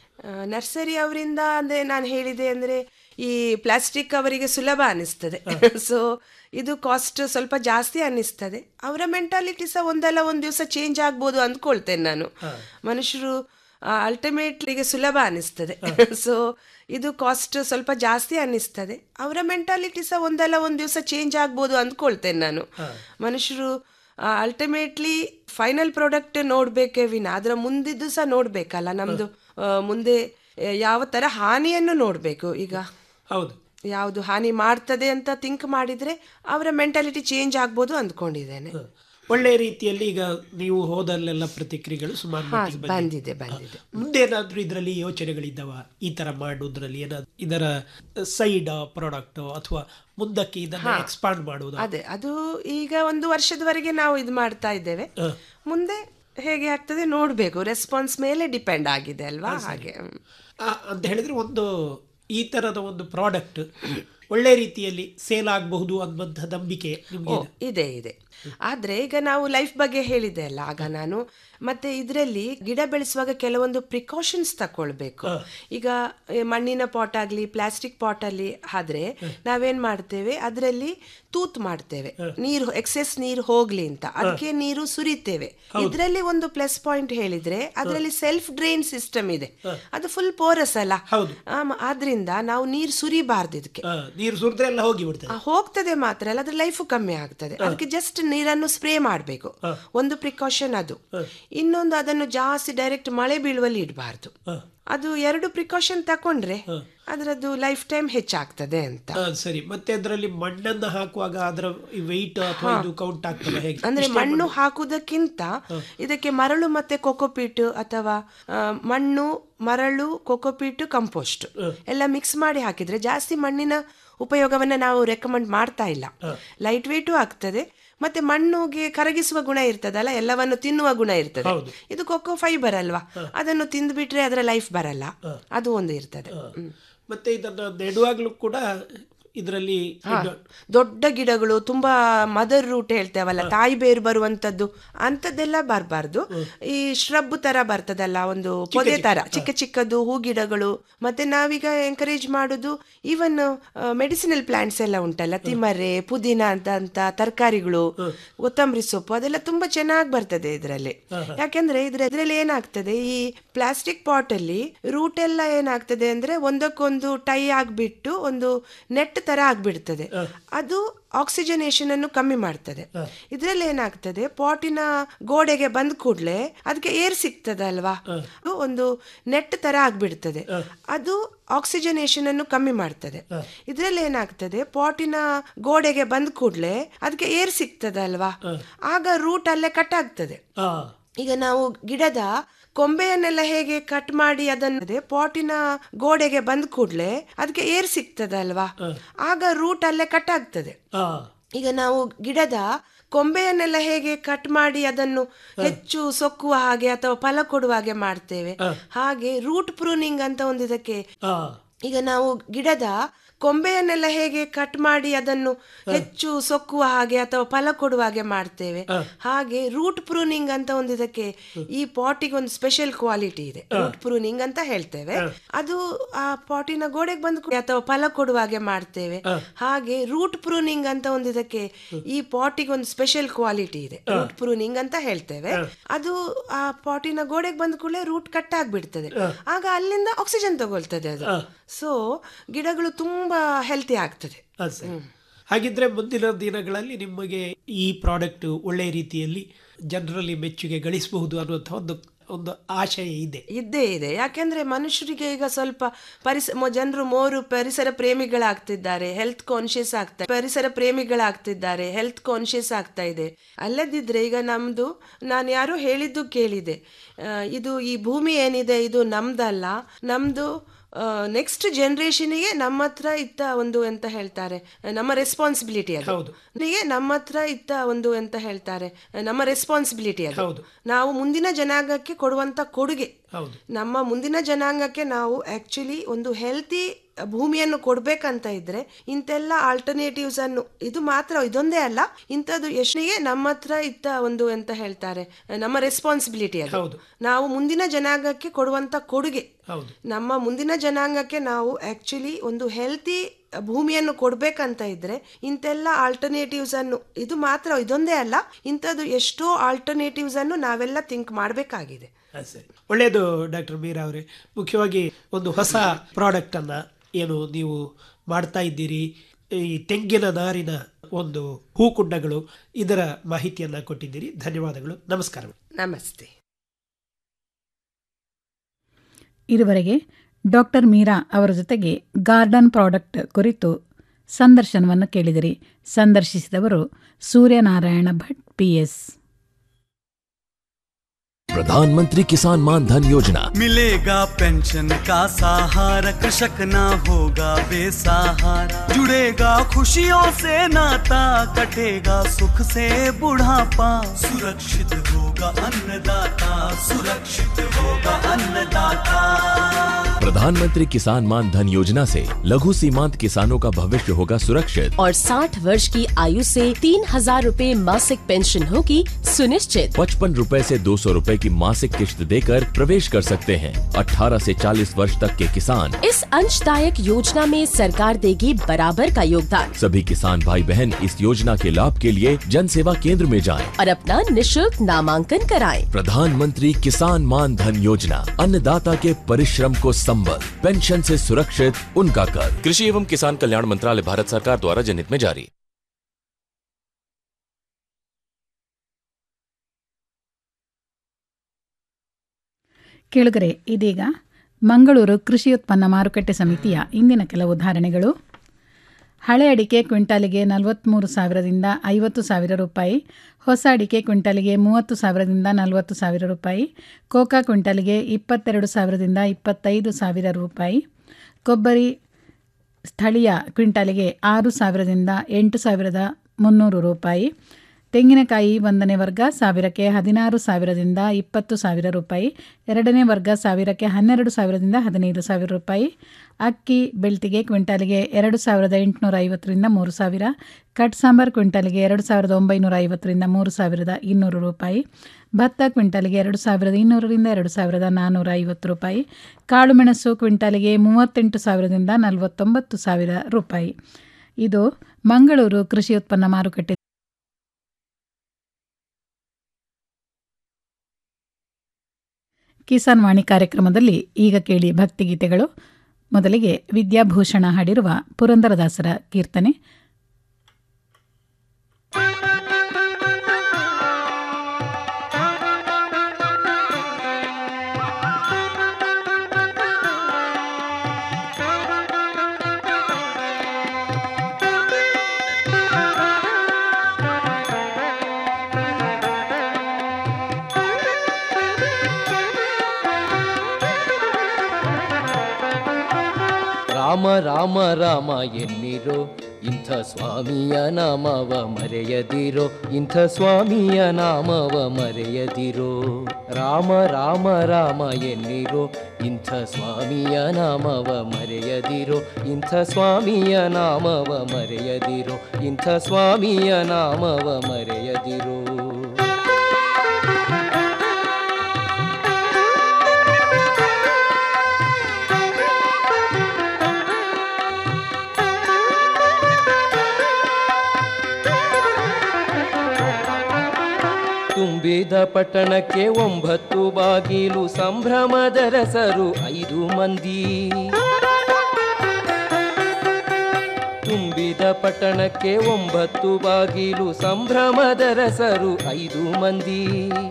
ನರ್ಸರಿ ಅವರಿಂದ ಅಂದ್ರೆ ನಾನು ಹೇಳಿದೆ ಅಂದ್ರೆ ಈ ಪ್ಲಾಸ್ಟಿಕ್ ಅವರಿಗೆ ಸುಲಭ ಅನಿಸ್ತದೆ ಸೊ ಇದು ಕಾಸ್ಟ್ ಸ್ವಲ್ಪ ಜಾಸ್ತಿ ಅನ್ನಿಸ್ತದೆ ಅವರ ಮೆಂಟಾಲಿಟಿ ಸಹ ಒಂದಲ್ಲ ಒಂದು ದಿವಸ ಚೇಂಜ್ ಆಗ್ಬೋದು ಅಂದ್ಕೊಳ್ತೇನೆ ನಾನು ಮನುಷ್ಯರು ಅಲ್ಟಿಮೇಟ್ಲಿಗೆ ಸುಲಭ ಅನಿಸ್ತದೆ ಸೊ ಇದು ಕಾಸ್ಟ್ ಸ್ವಲ್ಪ ಜಾಸ್ತಿ ಅನ್ನಿಸ್ತದೆ ಅವರ ಮೆಂಟಾಲಿಟಿ ಸಹ ಒಂದಲ್ಲ ಒಂದು ದಿವಸ ಚೇಂಜ್ ಆಗ್ಬೋದು ಅಂದ್ಕೊಳ್ತೇನೆ ನಾನು ಮನುಷ್ಯರು ಅಲ್ಟಿಮೇಟ್ಲಿ ಫೈನಲ್ ಪ್ರಾಡಕ್ಟ್ ನೋಡ್ಬೇಕೇ ವಿನ ಅದರ ಮುಂದಿದ್ದು ಸಹ ನೋಡ್ಬೇಕಲ್ಲ ನಮ್ದು ಆ, ಮುಂದೆ ಆ, ಯಾವ ತರ ಹಾನಿಯನ್ನು ನೋಡ್ಬೇಕು ಈಗ ಹೌದು ಯಾವುದು ಹಾನಿ ಮಾಡ್ತದೆ ಅಂತ ಥಿಂಕ್ ಮಾಡಿದ್ರೆ ಅವರ ಮೆಂಟಾಲಿಟಿ ಚೇಂಜ್ ಆಗ್ಬೋದು ಅಂದ್ಕೊಂಡಿದ್ದೇನೆ ಒಳ್ಳೆಯ ರೀತಿಯಲ್ಲಿ ಈಗ ನೀವು ಹೋದಲ್ಲೆಲ್ಲ ಪ್ರತಿಕ್ರಿಯೆಗಳು ಸುಮಾರು ಹಾ ಮಟ್ಟಿಗೆ ಬಂದಿದೆ. ಬಂದಿದೆ ಬಂದಿದೆ ಮುಂದೇನಾದ್ರೂ ಇದರಲ್ಲಿ ಯೋಚನೆಗಳಿದ್ದಾವ ಈ ತರ ಮಾಡೋದ್ರಲ್ಲಿ ಏನಾದ್ರು ಇದರ ಸೈಡ್ ಪ್ರಾಡಕ್ಟ್ ಅಥವಾ ಮುಂದಕ್ಕೆ ಇದನ್ನ ಎಕ್ಸ್ಪಾಂಡ್ ಮಾಡುವುದು ಅದೇ ಅದು ಈಗ ಒಂದು ವರ್ಷದವರೆಗೆ ನಾವು ಇದು ಮಾಡ್ತಾ ಇದ್ದೇವೆ ಮುಂದೆ ಹೇಗೆ ಆಗ್ತದೆ ನೋಡ್ಬೇಕು ರೆಸ್ಪಾನ್ಸ್ ಮೇಲೆ ಡಿಪೆಂಡ್ ಆಗಿದೆ ಅಲ್ವಾ ಹಾಗೆ ಹ್ಮ್. ಆ, ಅಂತ ಹೇಳಿದ್ರೆ ಒಂದು ಈ ತರದ ಒಂದು ಪ್ರಾಡಕ್ಟ್ ಒಳ್ಳೆ ರೀತಿಯಲ್ಲಿ ಸೇಲ್ ಆಗಬಹುದು ಅನ್ನುವಂಥ ನಂಬಿಕೆ ನಿಮ್ಗೆ ಓ, ಇದೆ ಇದೆ ಆದ್ರೆ ಈಗ ನಾವು ಲೈಫ್ ಬಗ್ಗೆ ಹೇಳಿದೆ ಅಲ್ಲ ಆಗ ನಾನು ಮತ್ತೆ ಇದರಲ್ಲಿ ಗಿಡ ಬೆಳೆಸುವಾಗ ಕೆಲವೊಂದು ಪ್ರಿಕಾಷನ್ಸ್ ತಕೊಳ್ಬೇಕು ಈಗ ಈ ಮಣ್ಣಿನ ಪಾಟ್ ಆಗ್ಲಿ ಪ್ಲಾಸ್ಟಿಕ್ ಪಾಟ್ ಅಲ್ಲಿ ಆದ್ರೆ ನಾವೇನ್ ಮಾಡ್ತೇವೆ ಅದರಲ್ಲಿ ತೂತ್ ಮಾಡ್ತೇವೆ ನೀರು ಎಕ್ಸೆಸ್ ನೀರು ಹೋಗ್ಲಿ ಅಂತ ಅದಕ್ಕೆ ನೀರು ಸುರಿತೇವೆ ಇದರಲ್ಲಿ ಒಂದು ಪ್ಲಸ್ ಪಾಯಿಂಟ್ ಹೇಳಿದ್ರೆ ಅದರಲ್ಲಿ ಸೆಲ್ಫ್ ಡ್ರೈನ್ ಸಿಸ್ಟಮ್ ಇದೆ ಅದು ಫುಲ್ ಪೋರಸ್ ಅಲ್ಲ ಹೌದು. ಆಮ, ಆದ್ರಿಂದ ನಾವು ನೀರು ಸುರಿಬಾರ್ದು ಇದಕ್ಕೆ ಆ, ನೀರು ಸುರಿದ್ರೆ ಎಲ್ಲ ಹೋಗಿ ಬಿಡ್ತದೆ ಆ, ಹೋಗ್ತದೆ ಮಾತ್ರ ಅಲ್ಲ ಅದ್ರ ಲೈಫ್ ಕಮ್ಮಿ ಆಗ್ತದೆ ಅದಕ್ಕೆ ಜಸ್ಟ್ ನೀರನ್ನು ಸ್ಪ್ರೇ ಮಾಡಬೇಕು ಒಂದು ಪ್ರಿಕಾಷನ್ ಅದು ಇನ್ನೊಂದು ಅದನ್ನು ಜಾಸ್ತಿ ಡೈರೆಕ್ಟ್ ಮಳೆ ಬೀಳುವಲ್ಲಿ ಇಡಬಾರ್ದು ಅದು ಎರಡು ಪ್ರಿಕಾಷನ್ ತಕೊಂಡ್ರೆ ಅದರದ್ದು ಲೈಫ್ ಟೈಮ್ ಹೆಚ್ಚಾಗ್ತದೆ ಅಂತ ಆ, ಸರಿ ಮತ್ತೆ ಅದರಲ್ಲಿ ಮಣ್ಣನ್ನ ಹಾಕುವಾಗ ಅದರ ವೆಯ್ಟ್ ಅಥವಾ ಇದು ಕೌಂಟ್ ಆಗ್ತದೆ ಹೇಗೆ ಅಂದ್ರೆ ಮಣ್ಣು ಹಾಕುವುದಕ್ಕಿಂತ ಇದಕ್ಕೆ ಮರಳು ಮತ್ತೆ ಕೊಕೊಪೀಟ್ ಅಥವಾ ಆ, ಮಣ್ಣು ಮರಳು ಕೊಕೊಪೀಟ್ ಕಂಪೋಸ್ಟ್ ಎಲ್ಲ ಮಿಕ್ಸ್ ಮಾಡಿ ಹಾಕಿದ್ರೆ ಜಾಸ್ತಿ ಮಣ್ಣಿನ ಉಪಯೋಗವನ್ನ ನಾವು ರೆಕಮೆಂಡ್ ಮಾಡ್ತಾ ಇಲ್ಲ ಲೈಟ್ ವೇಟು ಆಗ್ತದೆ ಮತ್ತೆ ಮಣ್ಣುಗೆ ಕರಗಿಸುವ ಗುಣ ಇರ್ತದಲ್ಲ ಎಲ್ಲವನ್ನು ತಿನ್ನುವ ಗುಣ ಇರ್ತದೆ ಇದು ಕೊಕ್ಕೋ ಫೈಬರ್ ಅಲ್ವಾ ಅದನ್ನು ತಿಂದ್ಬಿಟ್ರೆ ಅದರ ಲೈಫ್ ಬರಲ್ಲ ಅದು ಒಂದು ಇರ್ತದೆ ಹ್ಮ್. ಮತ್ತೆ ಇದನ್ನ ನೆಡುವಾಗ್ಲೂ ಕೂಡ ಇದರಲ್ಲಿ ಹಾ, ದೊಡ್ಡ ಗಿಡಗಳು ತುಂಬಾ ಮದರ್ ರೂಟ್ ಹೇಳ್ತೇವಲ್ಲ ತಾಯಿ ಬೇರು ಬರುವಂತದ್ದು ಅಂತದ್ದೆಲ್ಲ ಬರಬಾರ್ದು ಈ ಶ್ರಬ್ ತರ ಬರ್ತದಲ್ಲ ಒಂದು ಪೊದೆ ತರ ಚಿಕ್ಕ ಚಿಕ್ಕದು ಹೂ ಗಿಡಗಳು ಮತ್ತೆ ನಾವೀಗ ಎಂಕರೇಜ್ ಮಾಡುದು ಈವನ್ ಮೆಡಿಸಿನಲ್ ಪ್ಲಾಂಟ್ಸ್ ಎಲ್ಲ ಉಂಟಲ್ಲ ತಿಮ್ಮರೆ ಪುದೀನ ಅಂತ ಅಂತ ತರಕಾರಿಗಳು ಕೊತ್ತಂಬರಿ ಸೊಪ್ಪು ಅದೆಲ್ಲ ತುಂಬಾ ಚೆನ್ನಾಗಿ ಬರ್ತದೆ ಇದರಲ್ಲಿ ಯಾಕೆಂದ್ರೆ ಇದ್ರ ಇದ್ರಲ್ಲಿ ಏನಾಗ್ತದೆ ಈ ಪ್ಲಾಸ್ಟಿಕ್ ಪಾಟ್ ಅಲ್ಲಿ ರೂಟ್ ಎಲ್ಲ ಏನಾಗ್ತದೆ ಅಂದ್ರೆ ಒಂದಕ್ಕೊಂದು ಟೈ ಆಗ್ಬಿಟ್ಟು ಒಂದು ನೆಟ್ ತರ ಆಗ್ಬಿಡ್ತದೆ ಅದು ಆಕ್ಸಿಜನೇಷನ್ ಅನ್ನು ಕಮ್ಮಿ ಮಾಡ್ತದೆ ಇದ್ರಲ್ಲಿ ಏನಾಗ್ತದೆ ಪಾಟಿನ ಗೋಡೆಗೆ ಬಂದ ಕೂಡ್ಲೆ ಅದಕ್ಕೆ ಏರ್ ಸಿಗ್ತದಲ್ವಾ ಅದು ಒಂದು ನೆಟ್ ತರ ಆಗ್ಬಿಡ್ತದೆ ಅದು ಆಕ್ಸಿಜನೇಷನ್ ಅನ್ನು ಕಮ್ಮಿ ಮಾಡ್ತದೆ ಇದ್ರಲ್ಲಿ ಏನಾಗ್ತದೆ ಪಾಟಿನ ಗೋಡೆಗೆ ಬಂದ ಕೂಡ್ಲೆ ಅದಕ್ಕೆ ಏರ್ ಸಿಗ್ತದಲ್ವಾ ಆಗ ರೂಟ್ ಅಲ್ಲೇ ಕಟ್ ಆಗ್ತದೆ ಈಗ ನಾವು ಗಿಡದ ಕೊಂಬೆಯನ್ನೆಲ್ಲ ಹೇಗೆ ಕಟ್ ಮಾಡಿ ಅದನ್ನು ಪಾಟಿನ ಗೋಡೆಗೆ ಬಂದ ಕೂಡ್ಲೆ ಅದಕ್ಕೆ ಏರ್ ಸಿಗ್ತದಲ್ವಾ ಆಗ ರೂಟ್ ಅಲ್ಲೇ ಕಟ್ ಆಗ್ತದೆ ಈಗ ನಾವು ಗಿಡದ ಕೊಂಬೆಯನ್ನೆಲ್ಲ ಹೇಗೆ ಕಟ್ ಮಾಡಿ ಅದನ್ನು ಹೆಚ್ಚು ಸೊಕ್ಕುವ ಹಾಗೆ ಅಥವಾ ಫಲ ಕೊಡುವ ಹಾಗೆ ಮಾಡ್ತೇವೆ ಹಾಗೆ ರೂಟ್ ಪ್ರೂನಿಂಗ್ ಅಂತ ಒಂದು ಇದಕ್ಕೆ ಈಗ ನಾವು ಗಿಡದ ಕೊಂಬೆಯನ್ನೆಲ್ಲ ಹೇಗೆ ಕಟ್ ಮಾಡಿ ಅದನ್ನು ಹೆಚ್ಚು ಸೊಕ್ಕುವ ಹಾಗೆ ಅಥವಾ ಫಲ ಕೊಡುವ ಹಾಗೆ ಮಾಡ್ತೇವೆ ಹಾಗೆ ರೂಟ್ ಪ್ರೂನಿಂಗ್ ಅಂತ ಒಂದು ಇದಕ್ಕೆ ಈ ಪಾಟಿಗೆ ಒಂದು ಸ್ಪೆಷಲ್ ಕ್ವಾಲಿಟಿ ಇದೆ ರೂಟ್ ಪ್ರೂನಿಂಗ್ ಅಂತ ಹೇಳ್ತೇವೆ ಅದು ಆ ಪಾಟಿನ ಗೋಡೆಗೆ ಬಂದು ಅಥವಾ ಫಲ ಕೊಡುವ ಹಾಗೆ ಮಾಡ್ತೇವೆ ಹಾಗೆ ರೂಟ್ ಪ್ರೂನಿಂಗ್ ಅಂತ ಒಂದು ಇದಕ್ಕೆ ಈ ಪಾಟಿಗೆ ಒಂದು ಸ್ಪೆಷಲ್ ಕ್ವಾಲಿಟಿ ಇದೆ ರೂಟ್ ಪ್ರೂನಿಂಗ್ ಅಂತ ಹೇಳ್ತೇವೆ ಅದು ಆ ಪಾಟಿನ ಗೋಡೆಗೆ ಬಂದ ಕೂಡಲೇ ರೂಟ್ ಕಟ್ ಆಗ್ಬಿಡ್ತದೆ ಆಗ ಅಲ್ಲಿಂದ ಆಕ್ಸಿಜನ್ ತಗೊಳ್ತದೆ ಅದು ಸೊ ಗಿಡಗಳು ತುಂಬಾ ಹೆಲ್ತಿ ಆಗ್ತದೆ ಅದು ಸರಿ. ಹಾಗಿದ್ರೆ ಮುಂದಿನ ದಿನಗಳಲ್ಲಿ ನಿಮಗೆ ಈ ಪ್ರಾಡಕ್ಟ್ ಒಳ್ಳೆ ರೀತಿಯಲ್ಲಿ ಜನರಲ್ಲಿ ಮೆಚ್ಚುಗೆ ಗಳಿಸಬಹುದು ಅನ್ನುವಂಥ ಒಂದು ಒಂದು ಆಶಯ ಇದೆ ಇದ್ದೇ ಇದೆ ಯಾಕೆಂದ್ರೆ ಮನುಷ್ಯರಿಗೆ ಈಗ ಸ್ವಲ್ಪ ಪರಿಸ ಜನರು ಮೋರು ಪರಿಸರ ಪ್ರೇಮಿಗಳಾಗ್ತಿದ್ದಾರೆ ಹೆಲ್ತ್ ಕಾನ್ಶಿಯಸ್ ಆಗ್ತಾ ಪರಿಸರ ಪ್ರೇಮಿಗಳಾಗ್ತಿದ್ದಾರೆ ಹೆಲ್ತ್ ಕಾನ್ಶಿಯಸ್ ಆಗ್ತಾ ಇದೆ ಅಲ್ಲದಿದ್ರೆ ಈಗ ನಮ್ದು ನಾನು ಯಾರೋ ಹೇಳಿದ್ದು ಕೇಳಿದೆ ಆ, ಇದು ಈ ಭೂಮಿ ಏನಿದೆ ಇದು ನಮ್ದಲ್ಲ ನಮ್ದು ನೆಕ್ಸ್ಟ್ ಜನರೇಷನ್ಗೆ ನಮ್ಮ ಹತ್ರ ಇತ್ತ ಒಂದು ಎಂತ ಹೇಳ್ತಾರೆ ನಮ್ಮ ರೆಸ್ಪಾನ್ಸಿಬಿಲಿಟಿ ಅದು ಹೌದು. ನಿಗೆ ನಮ್ಮ ಹತ್ರ ಇತ್ತ ಒಂದು ಎಂತ ಹೇಳ್ತಾರೆ ನಮ್ಮ ರೆಸ್ಪಾನ್ಸಿಬಿಲಿಟಿ ಅದು ಹೌದು. ನಾವು ಮುಂದಿನ ಜನಾಂಗಕ್ಕೆ ಕೊಡುವಂತ ಕೊಡುಗೆ ಹೌದು ನಮ್ಮ ಮುಂದಿನ ಜನಾಂಗಕ್ಕೆ ನಾವು ಆಕ್ಚುಲಿ ಒಂದು ಹೆಲ್ತಿ ಭೂಮಿಯನ್ನು ಕೊಡ್ಬೇಕಂತ ಇದ್ರೆ ಇಂತೆಲ್ಲ ಆಲ್ಟರ್ನೇಟಿವ್ಸ್ ಅನ್ನು ಇದು ಮಾತ್ರ ಇದೊಂದೇ ಅಲ್ಲ ಇಂಥದ್ದು ಎಷ್ಟಿಗೆ ನಮ್ಮ ಹತ್ರ ಇತ್ತ ಒಂದು ಎಂತ ಹೇಳ್ತಾರೆ ನಮ್ಮ ರೆಸ್ಪಾನ್ಸಿಬಿಲಿಟಿ ಅದು ಹೌದು. ನಾವು ಮುಂದಿನ ಜನಾಂಗಕ್ಕೆ ಕೊಡುವಂತ ಕೊಡುಗೆ ಹೌದು ನಮ್ಮ ಮುಂದಿನ ಜನಾಂಗಕ್ಕೆ ನಾವು ಆಕ್ಚುಲಿ ಒಂದು ಹೆಲ್ತಿ ಭೂಮಿಯನ್ನು ಕೊಡ್ಬೇಕಂತ ಇದ್ರೆ ಇಂತೆಲ್ಲ ಆಲ್ಟರ್ನೇಟಿವ್ಸ್ ಅನ್ನು ಇದು ಮಾತ್ರ ಇದೊಂದೇ ಅಲ್ಲ ಇಂಥದ್ದು ಎಷ್ಟೋ ಆಲ್ಟರ್ನೇಟಿವ್ಸ್ ಅನ್ನು ನಾವೆಲ್ಲ ಥಿಂಕ್ ಮಾಡಬೇಕಾಗಿದೆ ಅದು ಸರಿ ಒಳ್ಳೆಯದು ಡಾಕ್ಟರ್ ಮೀರಾ ಅವರೇ ಮುಖ್ಯವಾಗಿ ಒಂದು ಹೊಸ ಪ್ರಾಡಕ್ಟ್ ಅನ್ನ ಏನು ನೀವು ಮಾಡ್ತಾ ಇದ್ದೀರಿ ಈ ತೆಂಗಿನ ನಾರಿನ ಒಂದು ಹೂಕುಂಡಗಳು ಇದರ ಮಾಹಿತಿಯನ್ನ ಕೊಟ್ಟಿದ್ದೀರಿ ಧನ್ಯವಾದಗಳು ನಮಸ್ಕಾರ ನಮಸ್ತೆ ಇದುವರೆಗೆ ಡಾಕ್ಟರ್ ಮೀರಾ ಅವರ ಜೊತೆಗೆ ಗಾರ್ಡನ್ ಪ್ರಾಡಕ್ಟ್ ಕುರಿತು ಸಂದರ್ಶನವನ್ನು ಕೇಳಿದಿರಿ ಸಂದರ್ಶಿಸಿದವರು ಸೂರ್ಯನಾರಾಯಣ ಭಟ್ ಪಿಎಸ್ प्रधानमंत्री किसान मान धन योजना मिलेगा पेंशन का सहारा कृषक ना होगा बेसहारा जुड़ेगा खुशियों से नाता कटेगा सुख से बुढ़ापा सुरक्षित होगा अन्नदाता सुरक्षित होगा अन्नदाता प्रधानमंत्री किसान मान धन योजना से लघु सीमांत किसानों का भविष्य होगा सुरक्षित और 60 वर्ष की आयु से तीन हजार रूपए मासिक पेंशन होगी सुनिश्चित पचपन रूपए से दो सौ रूपए की मासिक किश्त देकर प्रवेश कर सकते हैं 18 से 40 वर्ष तक के किसान इस अंशदायक योजना में सरकार देगी बराबर का योगदान सभी किसान भाई बहन इस योजना के लाभ के लिए जन सेवा केंद्र में जाएं। और अपना निशुल्क नामांकन कराएं। प्रधानमंत्री किसान मान धन योजना अन्नदाता के परिश्रम को संबल पेंशन से सुरक्षित उनका कर कृषि एवं किसान कल्याण मंत्रालय भारत सरकार द्वारा जनहित में जारी ಕೇಳುಗರೆ ಇದೀಗ ಮಂಗಳೂರು ಕೃಷಿ ಉತ್ಪನ್ನ ಮಾರುಕಟ್ಟೆ ಸಮಿತಿಯ ಇಂದಿನ ಕೆಲವು ಉದಾಹರಣೆಗಳು ಹಳೆ ಅಡಿಕೆ ಕ್ವಿಂಟಾಲಿಗೆ ನಲವತ್ತ್ಮೂರು ಸಾವಿರದಿಂದ ಐವತ್ತು ಸಾವಿರ ರೂಪಾಯಿ ಹೊಸ ಅಡಿಕೆ ಕ್ವಿಂಟಾಲಿಗೆ ಮೂವತ್ತು ಸಾವಿರದಿಂದ ನಲವತ್ತು ಸಾವಿರ ರೂಪಾಯಿ ಕೋಕಾ ಕ್ವಿಂಟಾಲಿಗೆ ಇಪ್ಪತ್ತೆರಡು ಸಾವಿರದಿಂದ ಇಪ್ಪತ್ತೈದು ಸಾವಿರ ರೂಪಾಯಿ ಕೊಬ್ಬರಿ ಸ್ಥಳೀಯ ಕ್ವಿಂಟಾಲಿಗೆ ಆರು ಸಾವಿರದಿಂದ ಎಂಟು ಸಾವಿರದ ಮುನ್ನೂರು ರೂಪಾಯಿ ತೆಂಗಿನಕಾಯಿ ಒಂದನೇ ವರ್ಗ ಸಾವಿರಕ್ಕೆ ಹದಿನಾರು ಸಾವಿರದಿಂದ ಇಪ್ಪತ್ತು ಸಾವಿರ ರೂಪಾಯಿ ಎರಡನೇ ವರ್ಗ ಸಾವಿರಕ್ಕೆ ಹನ್ನೆರಡು ಸಾವಿರದಿಂದ ಹದಿನೈದು ಸಾವಿರ ರೂಪಾಯಿ ಅಕ್ಕಿ ಬೆಳ್ತಿಗೆ ಕ್ವಿಂಟಾಲಿಗೆ ಎರಡು ಸಾವಿರದ ಎಂಟುನೂರ ಐವತ್ತರಿಂದ ಮೂರು ಸಾವಿರ ಕಟ್ ಸಾಂಬಾರ್ ಕ್ವಿಂಟಾಲಿಗೆ ಎರಡು ಸಾವಿರದ ಒಂಬೈನೂರ ಐವತ್ತರಿಂದ ಮೂರು ಸಾವಿರದ ಇನ್ನೂರು ರೂಪಾಯಿ ಭತ್ತ ಕ್ವಿಂಟಾಲಿಗೆ ಎರಡು ಸಾವಿರದ ಇನ್ನೂರರಿಂದ ಎರಡು ಸಾವಿರದ ನಾನ್ನೂರ ಐವತ್ತು ರೂಪಾಯಿ ಕಾಳುಮೆಣಸು ಕ್ವಿಂಟಾಲಿಗೆ ಮೂವತ್ತೆಂಟು ಸಾವಿರದಿಂದ ನಲವತ್ತೊಂಬತ್ತು ಸಾವಿರ ರೂಪಾಯಿ ಇದು ಮಂಗಳೂರು ಕೃಷಿ ಉತ್ಪನ್ನ ಮಾರುಕಟ್ಟೆ ಕಿಸಾನ್ ವಾಣಿ ಕಾರ್ಯಕ್ರಮದಲ್ಲಿ ಈಗ ಕೇಳಿ ಭಕ್ತಿಗೀತೆಗಳು ಮೊದಲಿಗೆ ವಿದ್ಯಾಭೂಷಣ ಹಾಡಿರುವ ಪುರಂದರದಾಸರ ಕೀರ್ತನೆ ರಾಮ ರಾಮ ರಾಮ ಎನ್ನಿರೋ ಇಂಥ ಸ್ವಾಮಿಯ ನಾಮವ ಮರೆಯದಿರೋ ಇಂಥ ಸ್ವಾಮಿಯ ನಾಮವ ಮರೆಯದಿರೋ ರಾಮ ರಾಮ ರಾಮ ಎನ್ನಿರೋ ಇಂಥ ಸ್ವಾಮಿಯ ನಾಮವ ಮರೆಯದಿರೋ ಇಂಥ ಸ್ವಾಮಿಯ ನಾಮವ ಮರೆಯದಿರೋ ಇಂಥ ಸ್ವಾಮಿಯ ನಾಮವ ಮರೆಯದಿರೋ ತುಂಬಿದ ಪಟ್ಟಣಕ್ಕೆ ಒಂಬತ್ತು ಬಾಗಿಲು ಸಂಭ್ರಮದ ರಸರು ಐದು ಮಂದಿ ತುಂಬಿದ ಪಟ್ಟಣಕ್ಕೆ ಒಂಬತ್ತು ಬಾಗಿಲು ಸಂಭ್ರಮದ ರಸರು ಐದು ಮಂದಿ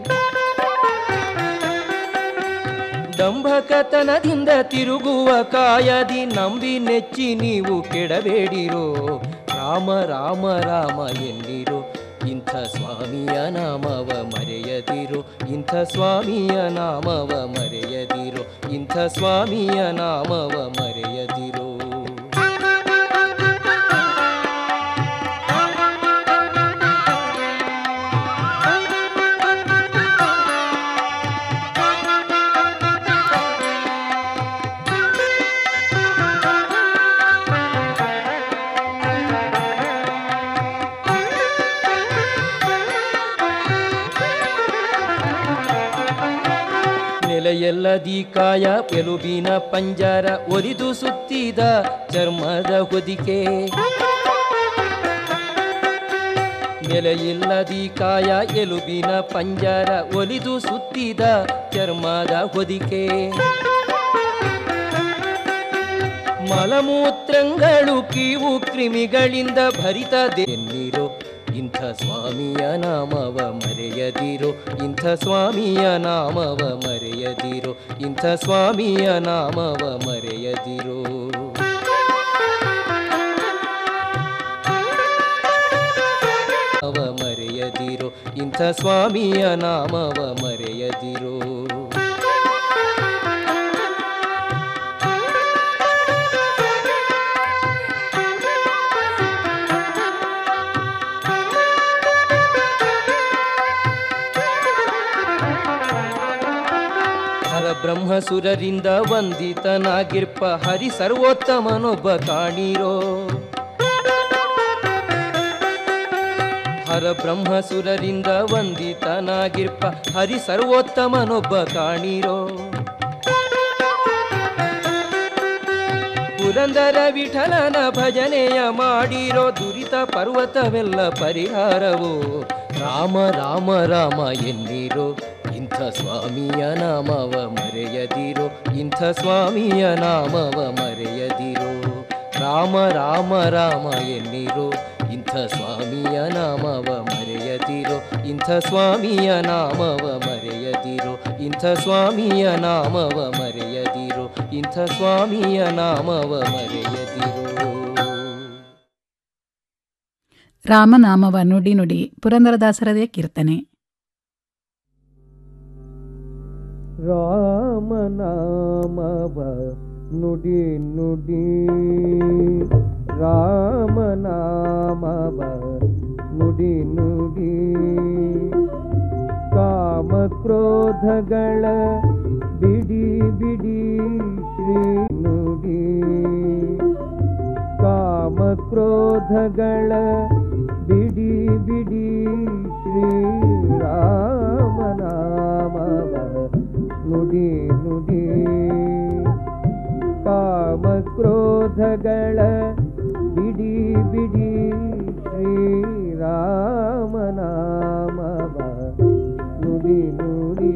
ದಂಭಕತನದಿಂದ ತಿರುಗುವ ಕಾಯದಿ ನಂಬಿ ನೆಚ್ಚಿ ನೀವು ಕೆಡಬೇಡಿರೋ ರಾಮ ರಾಮ ರಾಮ ಎನ್ನಿರೋ ಇಂಥ ಸ್ವಾಮಿಯ ನಾಮವ ಮರೆಯದಿರೋ ಇಂಥ ಸ್ವಾಮಿಯ ನಾಮವ ಮರೆಯದಿರೋ ಇಂಥ ಸ್ವಾಮಿಯ ನಾಮವ ಮರೆಯದಿರೋ ನೆಲೆಯಲ್ಲದಿ ಕಾಯ ಎಲುಬಿನ ಪಂಜರ ಒಲಿದು ಸುತ್ತಿದ ಚರ್ಮದ ಹೊದಿಕೆ ನೆಲೆಯಿಲ್ಲದಿ ಕಾಯ ಎಲುಬಿನ ಪಂಜರ ಒಲಿದು ಸುತ್ತಿದ ಚರ್ಮದ ಹೊದಿಕೆ ಮಲಮೂತ್ರಗಳು ಕೀವು ಕ್ರಿಮಿಗಳಿಂದ ಭರಿತದೆನ್ನಿರೋ ಇಂಥ ಸ್ವಾಮಿಯ ನಾಮವ ಮರೆಯದಿರೋ ಇಂಥ ಸ್ವಾಮಿಯ ನಾಮವ ಮರೆಯದಿರೋ ಇಂಥ ಸ್ವಾಮಿಯ ನಾಮವ ಮರೆಯದಿರೋ ಅವ ಮರೆಯದಿರೋ ಇಂಥ ಸ್ವಾಮಿಯ ನಾಮವ ಮರೆಯದಿರೋ ಹರಬ್ರಹ್ಮಸುರರಿಂದ ವಂದಿತನಾಗಿರ್ಪ ಹರಿ ಸರ್ವೋತ್ತಮನೊಬ್ಬ ಕಾಣಿರೋ ಹರಬ್ರಹ್ಮಸುರರಿಂದ ವಂದಿತನಾಗಿರ್ಪ ಹರಿ ಸರ್ವೋತ್ತಮನೊಬ್ಬ ಕಾಣಿರೋ ಪುರಂದರ ವಿಠಲನ ಭಜನೆಯ ಮಾಡಿರೋ ದುರಿತ ಪರ್ವತವೆಲ್ಲ ಪರಿಹಾರವೋ ರಾಮ ರಾಮ ರಾಮ ಎನ್ನಿರೋ ಇಂಥ ಸ್ವಾಮಿಯ ನಾಮವ ಮರೆಯದಿರೋ ಇಂಥ ಸ್ವಾಮಿಯ ನಾಮವ ಮರೆಯದಿರೋ ರಾಮ ರಾಮ ರಾಮ ಎನ್ನಿರೋ ಇಂಥ ಸ್ವಾಮಿಯ ನಾಮವ ಮರೆಯದಿರೋ ಇಂಥ ಸ್ವಾಮಿಯ ನಾಮವ ಮರೆಯದಿರೋ ಇಂಥ ಸ್ವಾಮಿಯ ನಾಮವ ಮರೆಯದಿರೋ ಇಂಥ ಸ್ವಾಮಿಯ ನಾಮವ ಮರೆಯದಿರೋ ರಾಮನಾಮವ ನುಡಿ ನುಡಿ ಪುರಂದರದಾಸರದೇ ಕೀರ್ತನೆ ರಾಮನಾಮವ ನುಡಿ ನುಡಿ ರಾಮನಾಮವ ನುಡಿ ನುಡಿ ನುಡಿ ಕಾಮ ಕ್ರೋಧಗಳ ಬಿಡಿ ಬಿಡಿ ಶ್ರೀ ನುಡಿ ಕಾಮ ಕ್ರೋಧಗಳ ಬಿಡಿ ಬಿಡಿ ಶ್ರೀ ರಾಮನಾಮವ ನುಡಿ ನುಡಿ ಕಾಮ ಕ್ರೋಧಗಳ ಬಿಡಿ ಬಿಡಿ ಶ್ರೀ ರಾಮನಾಮವ ನುಡಿ ನುಡಿ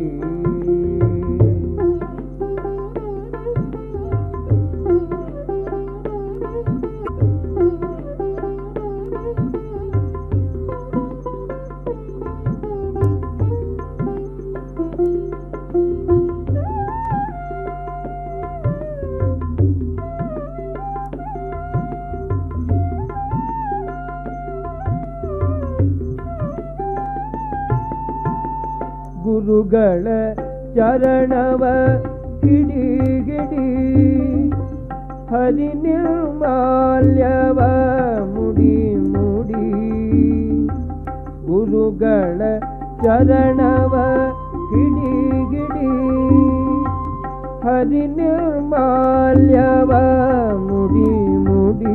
ಗುರುಗಳ ಚರಣವ ಹಿಡಿ ಗಿಡಿ ಹರಿ ನಿರ್ಮಾಲ್ಯವ ಮುಡಿ ಮುಡಿ ಗುರುಗಳ ಚರಣವ ಹಿಡಿ ಗಿಡಿ ಹರಿ ನಿರ್ಮಾಲ್ಯವ ಮುಡಿ ಮುಡಿ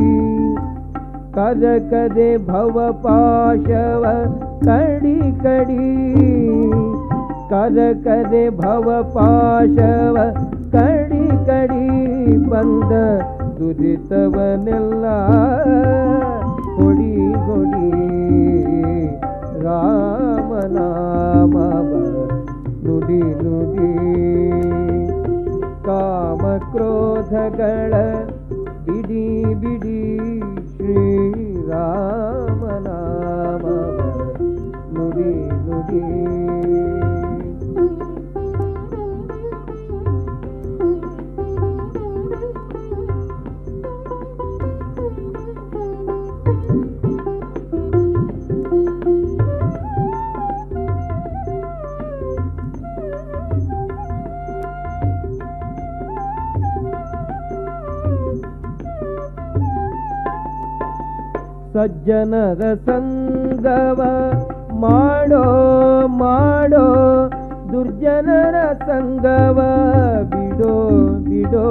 ಕದ ಕದೆ ಭವ ಪಾಶವ ಕಡಿ ಕಡಿ ಕದ ಕದೆ ಭವ ಪಾಶವ ಕಡಿ ಕಡಿ ಬಂದ ದುರಿತವನೆಲ್ಲ ಹೊಡಿ ಹೊಡಿ ರಾಮನಾಮವ ನುಡಿ ನುಡಿ ಕಾಮ ಕ್ರೋಧಗಳ ಬಿಡಿ ಬಿಡಿ ಶ್ರೀರಾಮನಾಮ ನುಡಿ ನುಡಿ ಸಜ್ಜನರ ಸಂಗವ ಮಾಡೋ ಮಾಡೋ ದುರ್ಜನರ ಸಂಗವ ಬಿಡೋ ಬಿಡೋ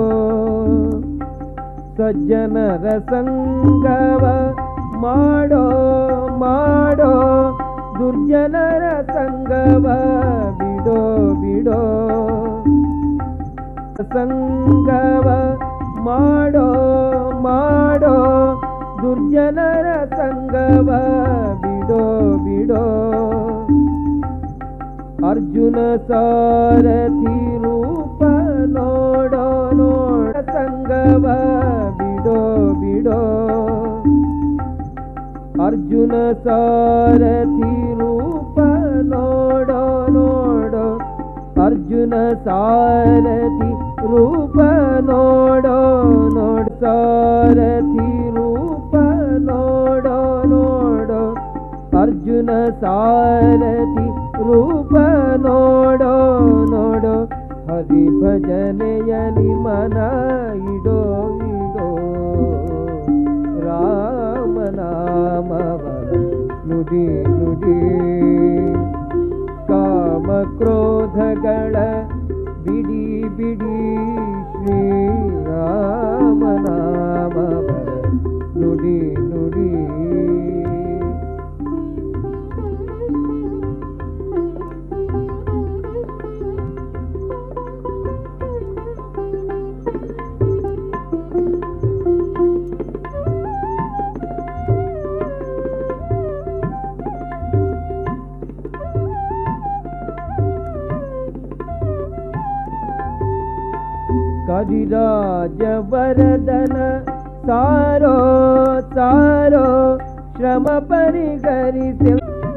ಸಜ್ಜನರ ಸಂಗವ ಮಾಡೋ ಮಾಡೋ ದುರ್ಜನರ ಸಂಗವ ಬಿಡೋ ಬಿಡೋ ಸಂಗವ ಮಾಡೋ ಮಾಡೋ ದುರ್ಜನರ ಸಂಗವ ಬಿಡೋ ಬಿಡೋ ಅರ್ಜುನ ಸಾರಥಿ ರೂಪ ನೋಡೋ ನೋಡ ಸಂಗವ ಬಿಡೋ ಬಿಡೋ ಅರ್ಜುನ ಸಾರಥಿ ರೂಪ ನೋಡೋ ನೋಡೋ ಅರ್ಜುನ ಸಾರಥಿ ರೂಪ ನೋಡೋ ನೋಡ ಸಾರಥಿ ರೂಪ ನೋಡೋ ನೋಡೋ ಅರ್ಜುನ ಸಾರಥಿ ರೂಪ ನೋಡೋ ನೋಡೋ ಹರಿ ಭಜನೆಯಲಿ ಮನ ಇಡೋ ಇಡೋ ರಾಮನಾಮವ ನುಡಿ ನುಡಿ ಕಾಮ ಕ್ರೋಧಗಳ ಬಿಡಿ ಬಿಡಿ ಶ್ರೀರಾಮನಾಮವ ನುಡಿ ನುಡಿ ಕರಿರಾಜ ವರದನ ಸಾರೋ ಸಾರೋ ಶ್ರಮ ಪರಿಗರಿಸಿ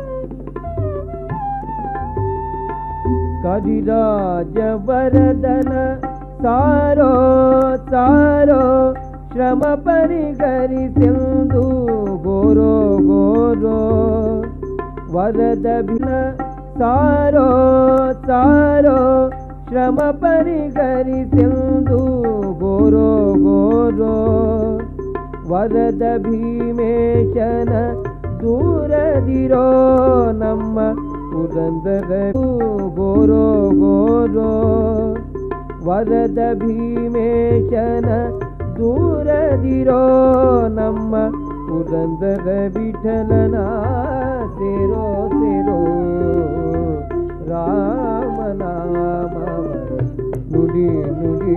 ಕರಿರಾಜ ವರದನ ಸಾರೋ ಸಾರೋ ಶ್ರಮ ಪರಿಗರಿಸೆಂದು ಗೋರೋ ಗೋರೋ ವರದ ಭಿನ ಸಾರೋ ಸಾರೋ ಶ್ರಮ ಪರಿಗರಿಸೆಂದು ಗೋರೋ ಗೋರೋ ವರದ ಭೀಮೇಶನ ದೂರದಿರೋ ನಮ್ಮ ಪುರಂದರ ಗೋರೋ ಗೋರೋ ವರದ ಭೀಮೇಶನ ದೂರದಿರೋ ನಮ್ಮ ಪುರಂದರ ವಿಠಲನ ಸೇರೋ ಸೇರೋ ರಾಮನಾಮವ ನುಡಿ ನುಡಿ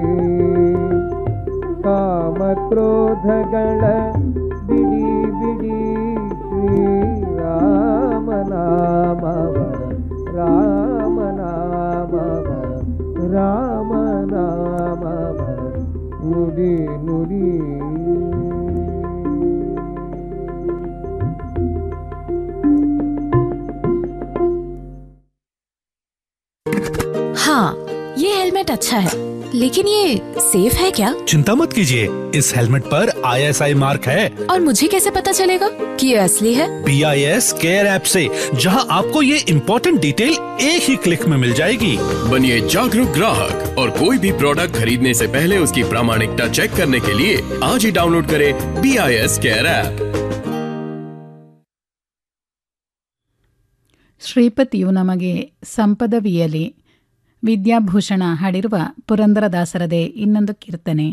ಕಾಮ ಕ್ರೋಧಗಳ ಬಿಡಿ ಬಿಡಿ ಶ್ರೀರಾಮನಾಮವ ರಾಮನಾಮವ ರಾಮನಾಮವ ನುಡಿ ನುಡಿ हाँ ये हेलमेट अच्छा है लेकिन ये सेफ है क्या चिंता मत कीजिए इस हेलमेट पर आईएसआई मार्क है और मुझे कैसे पता चलेगा कि ये असली है B I S care app से जहां आपको ये इम्पोर्टेंट डिटेल एक ही क्लिक में मिल जाएगी बनिए जागरूक ग्राहक और कोई भी प्रोडक्ट खरीदने से पहले उसकी प्रामाणिकता चेक करने के लिए आज ही डाउनलोड करें B I S care app ಶ್ರೀಪತಿಯು ನಮಗೆ ಸಂಪದವಿಯಲಿ ವಿದ್ಯಾಭೂಷಣ ಹಾಡಿರುವ ಪುರಂದರದಾಸರದೆ ಇನ್ನೊಂದು ಕೀರ್ತನೆ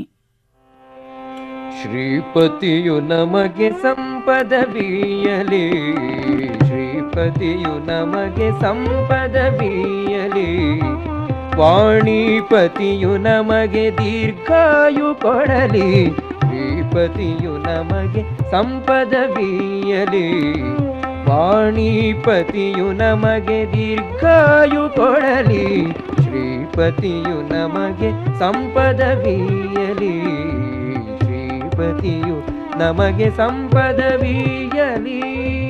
ಶ್ರೀಪತಿಯು ನಮಗೆ ಸಂಪದವೀಯಲಿ ಶ್ರೀಪತಿಯು ನಮಗೆ ಸಂಪದವೀಯಲಿ ವಾಣಿಪತಿಯು ನಮಗೆ ದೀರ್ಘಾಯು ಕೊಡಲಿ ಶ್ರೀಪತಿಯು ನಮಗೆ ಸಂಪದವೀಯಲಿ ವಾಣಿಪತಿಯು ನಮಗೆ ದೀರ್ಘಾಯು ಕೊಡಲಿ ಶ್ರೀಪತಿಯು ನಮಗೆ ಸಂಪದವೀಯಲಿ ಶ್ರೀಪತಿಯು ನಮಗೆ ಸಂಪದವೀಯಲಿ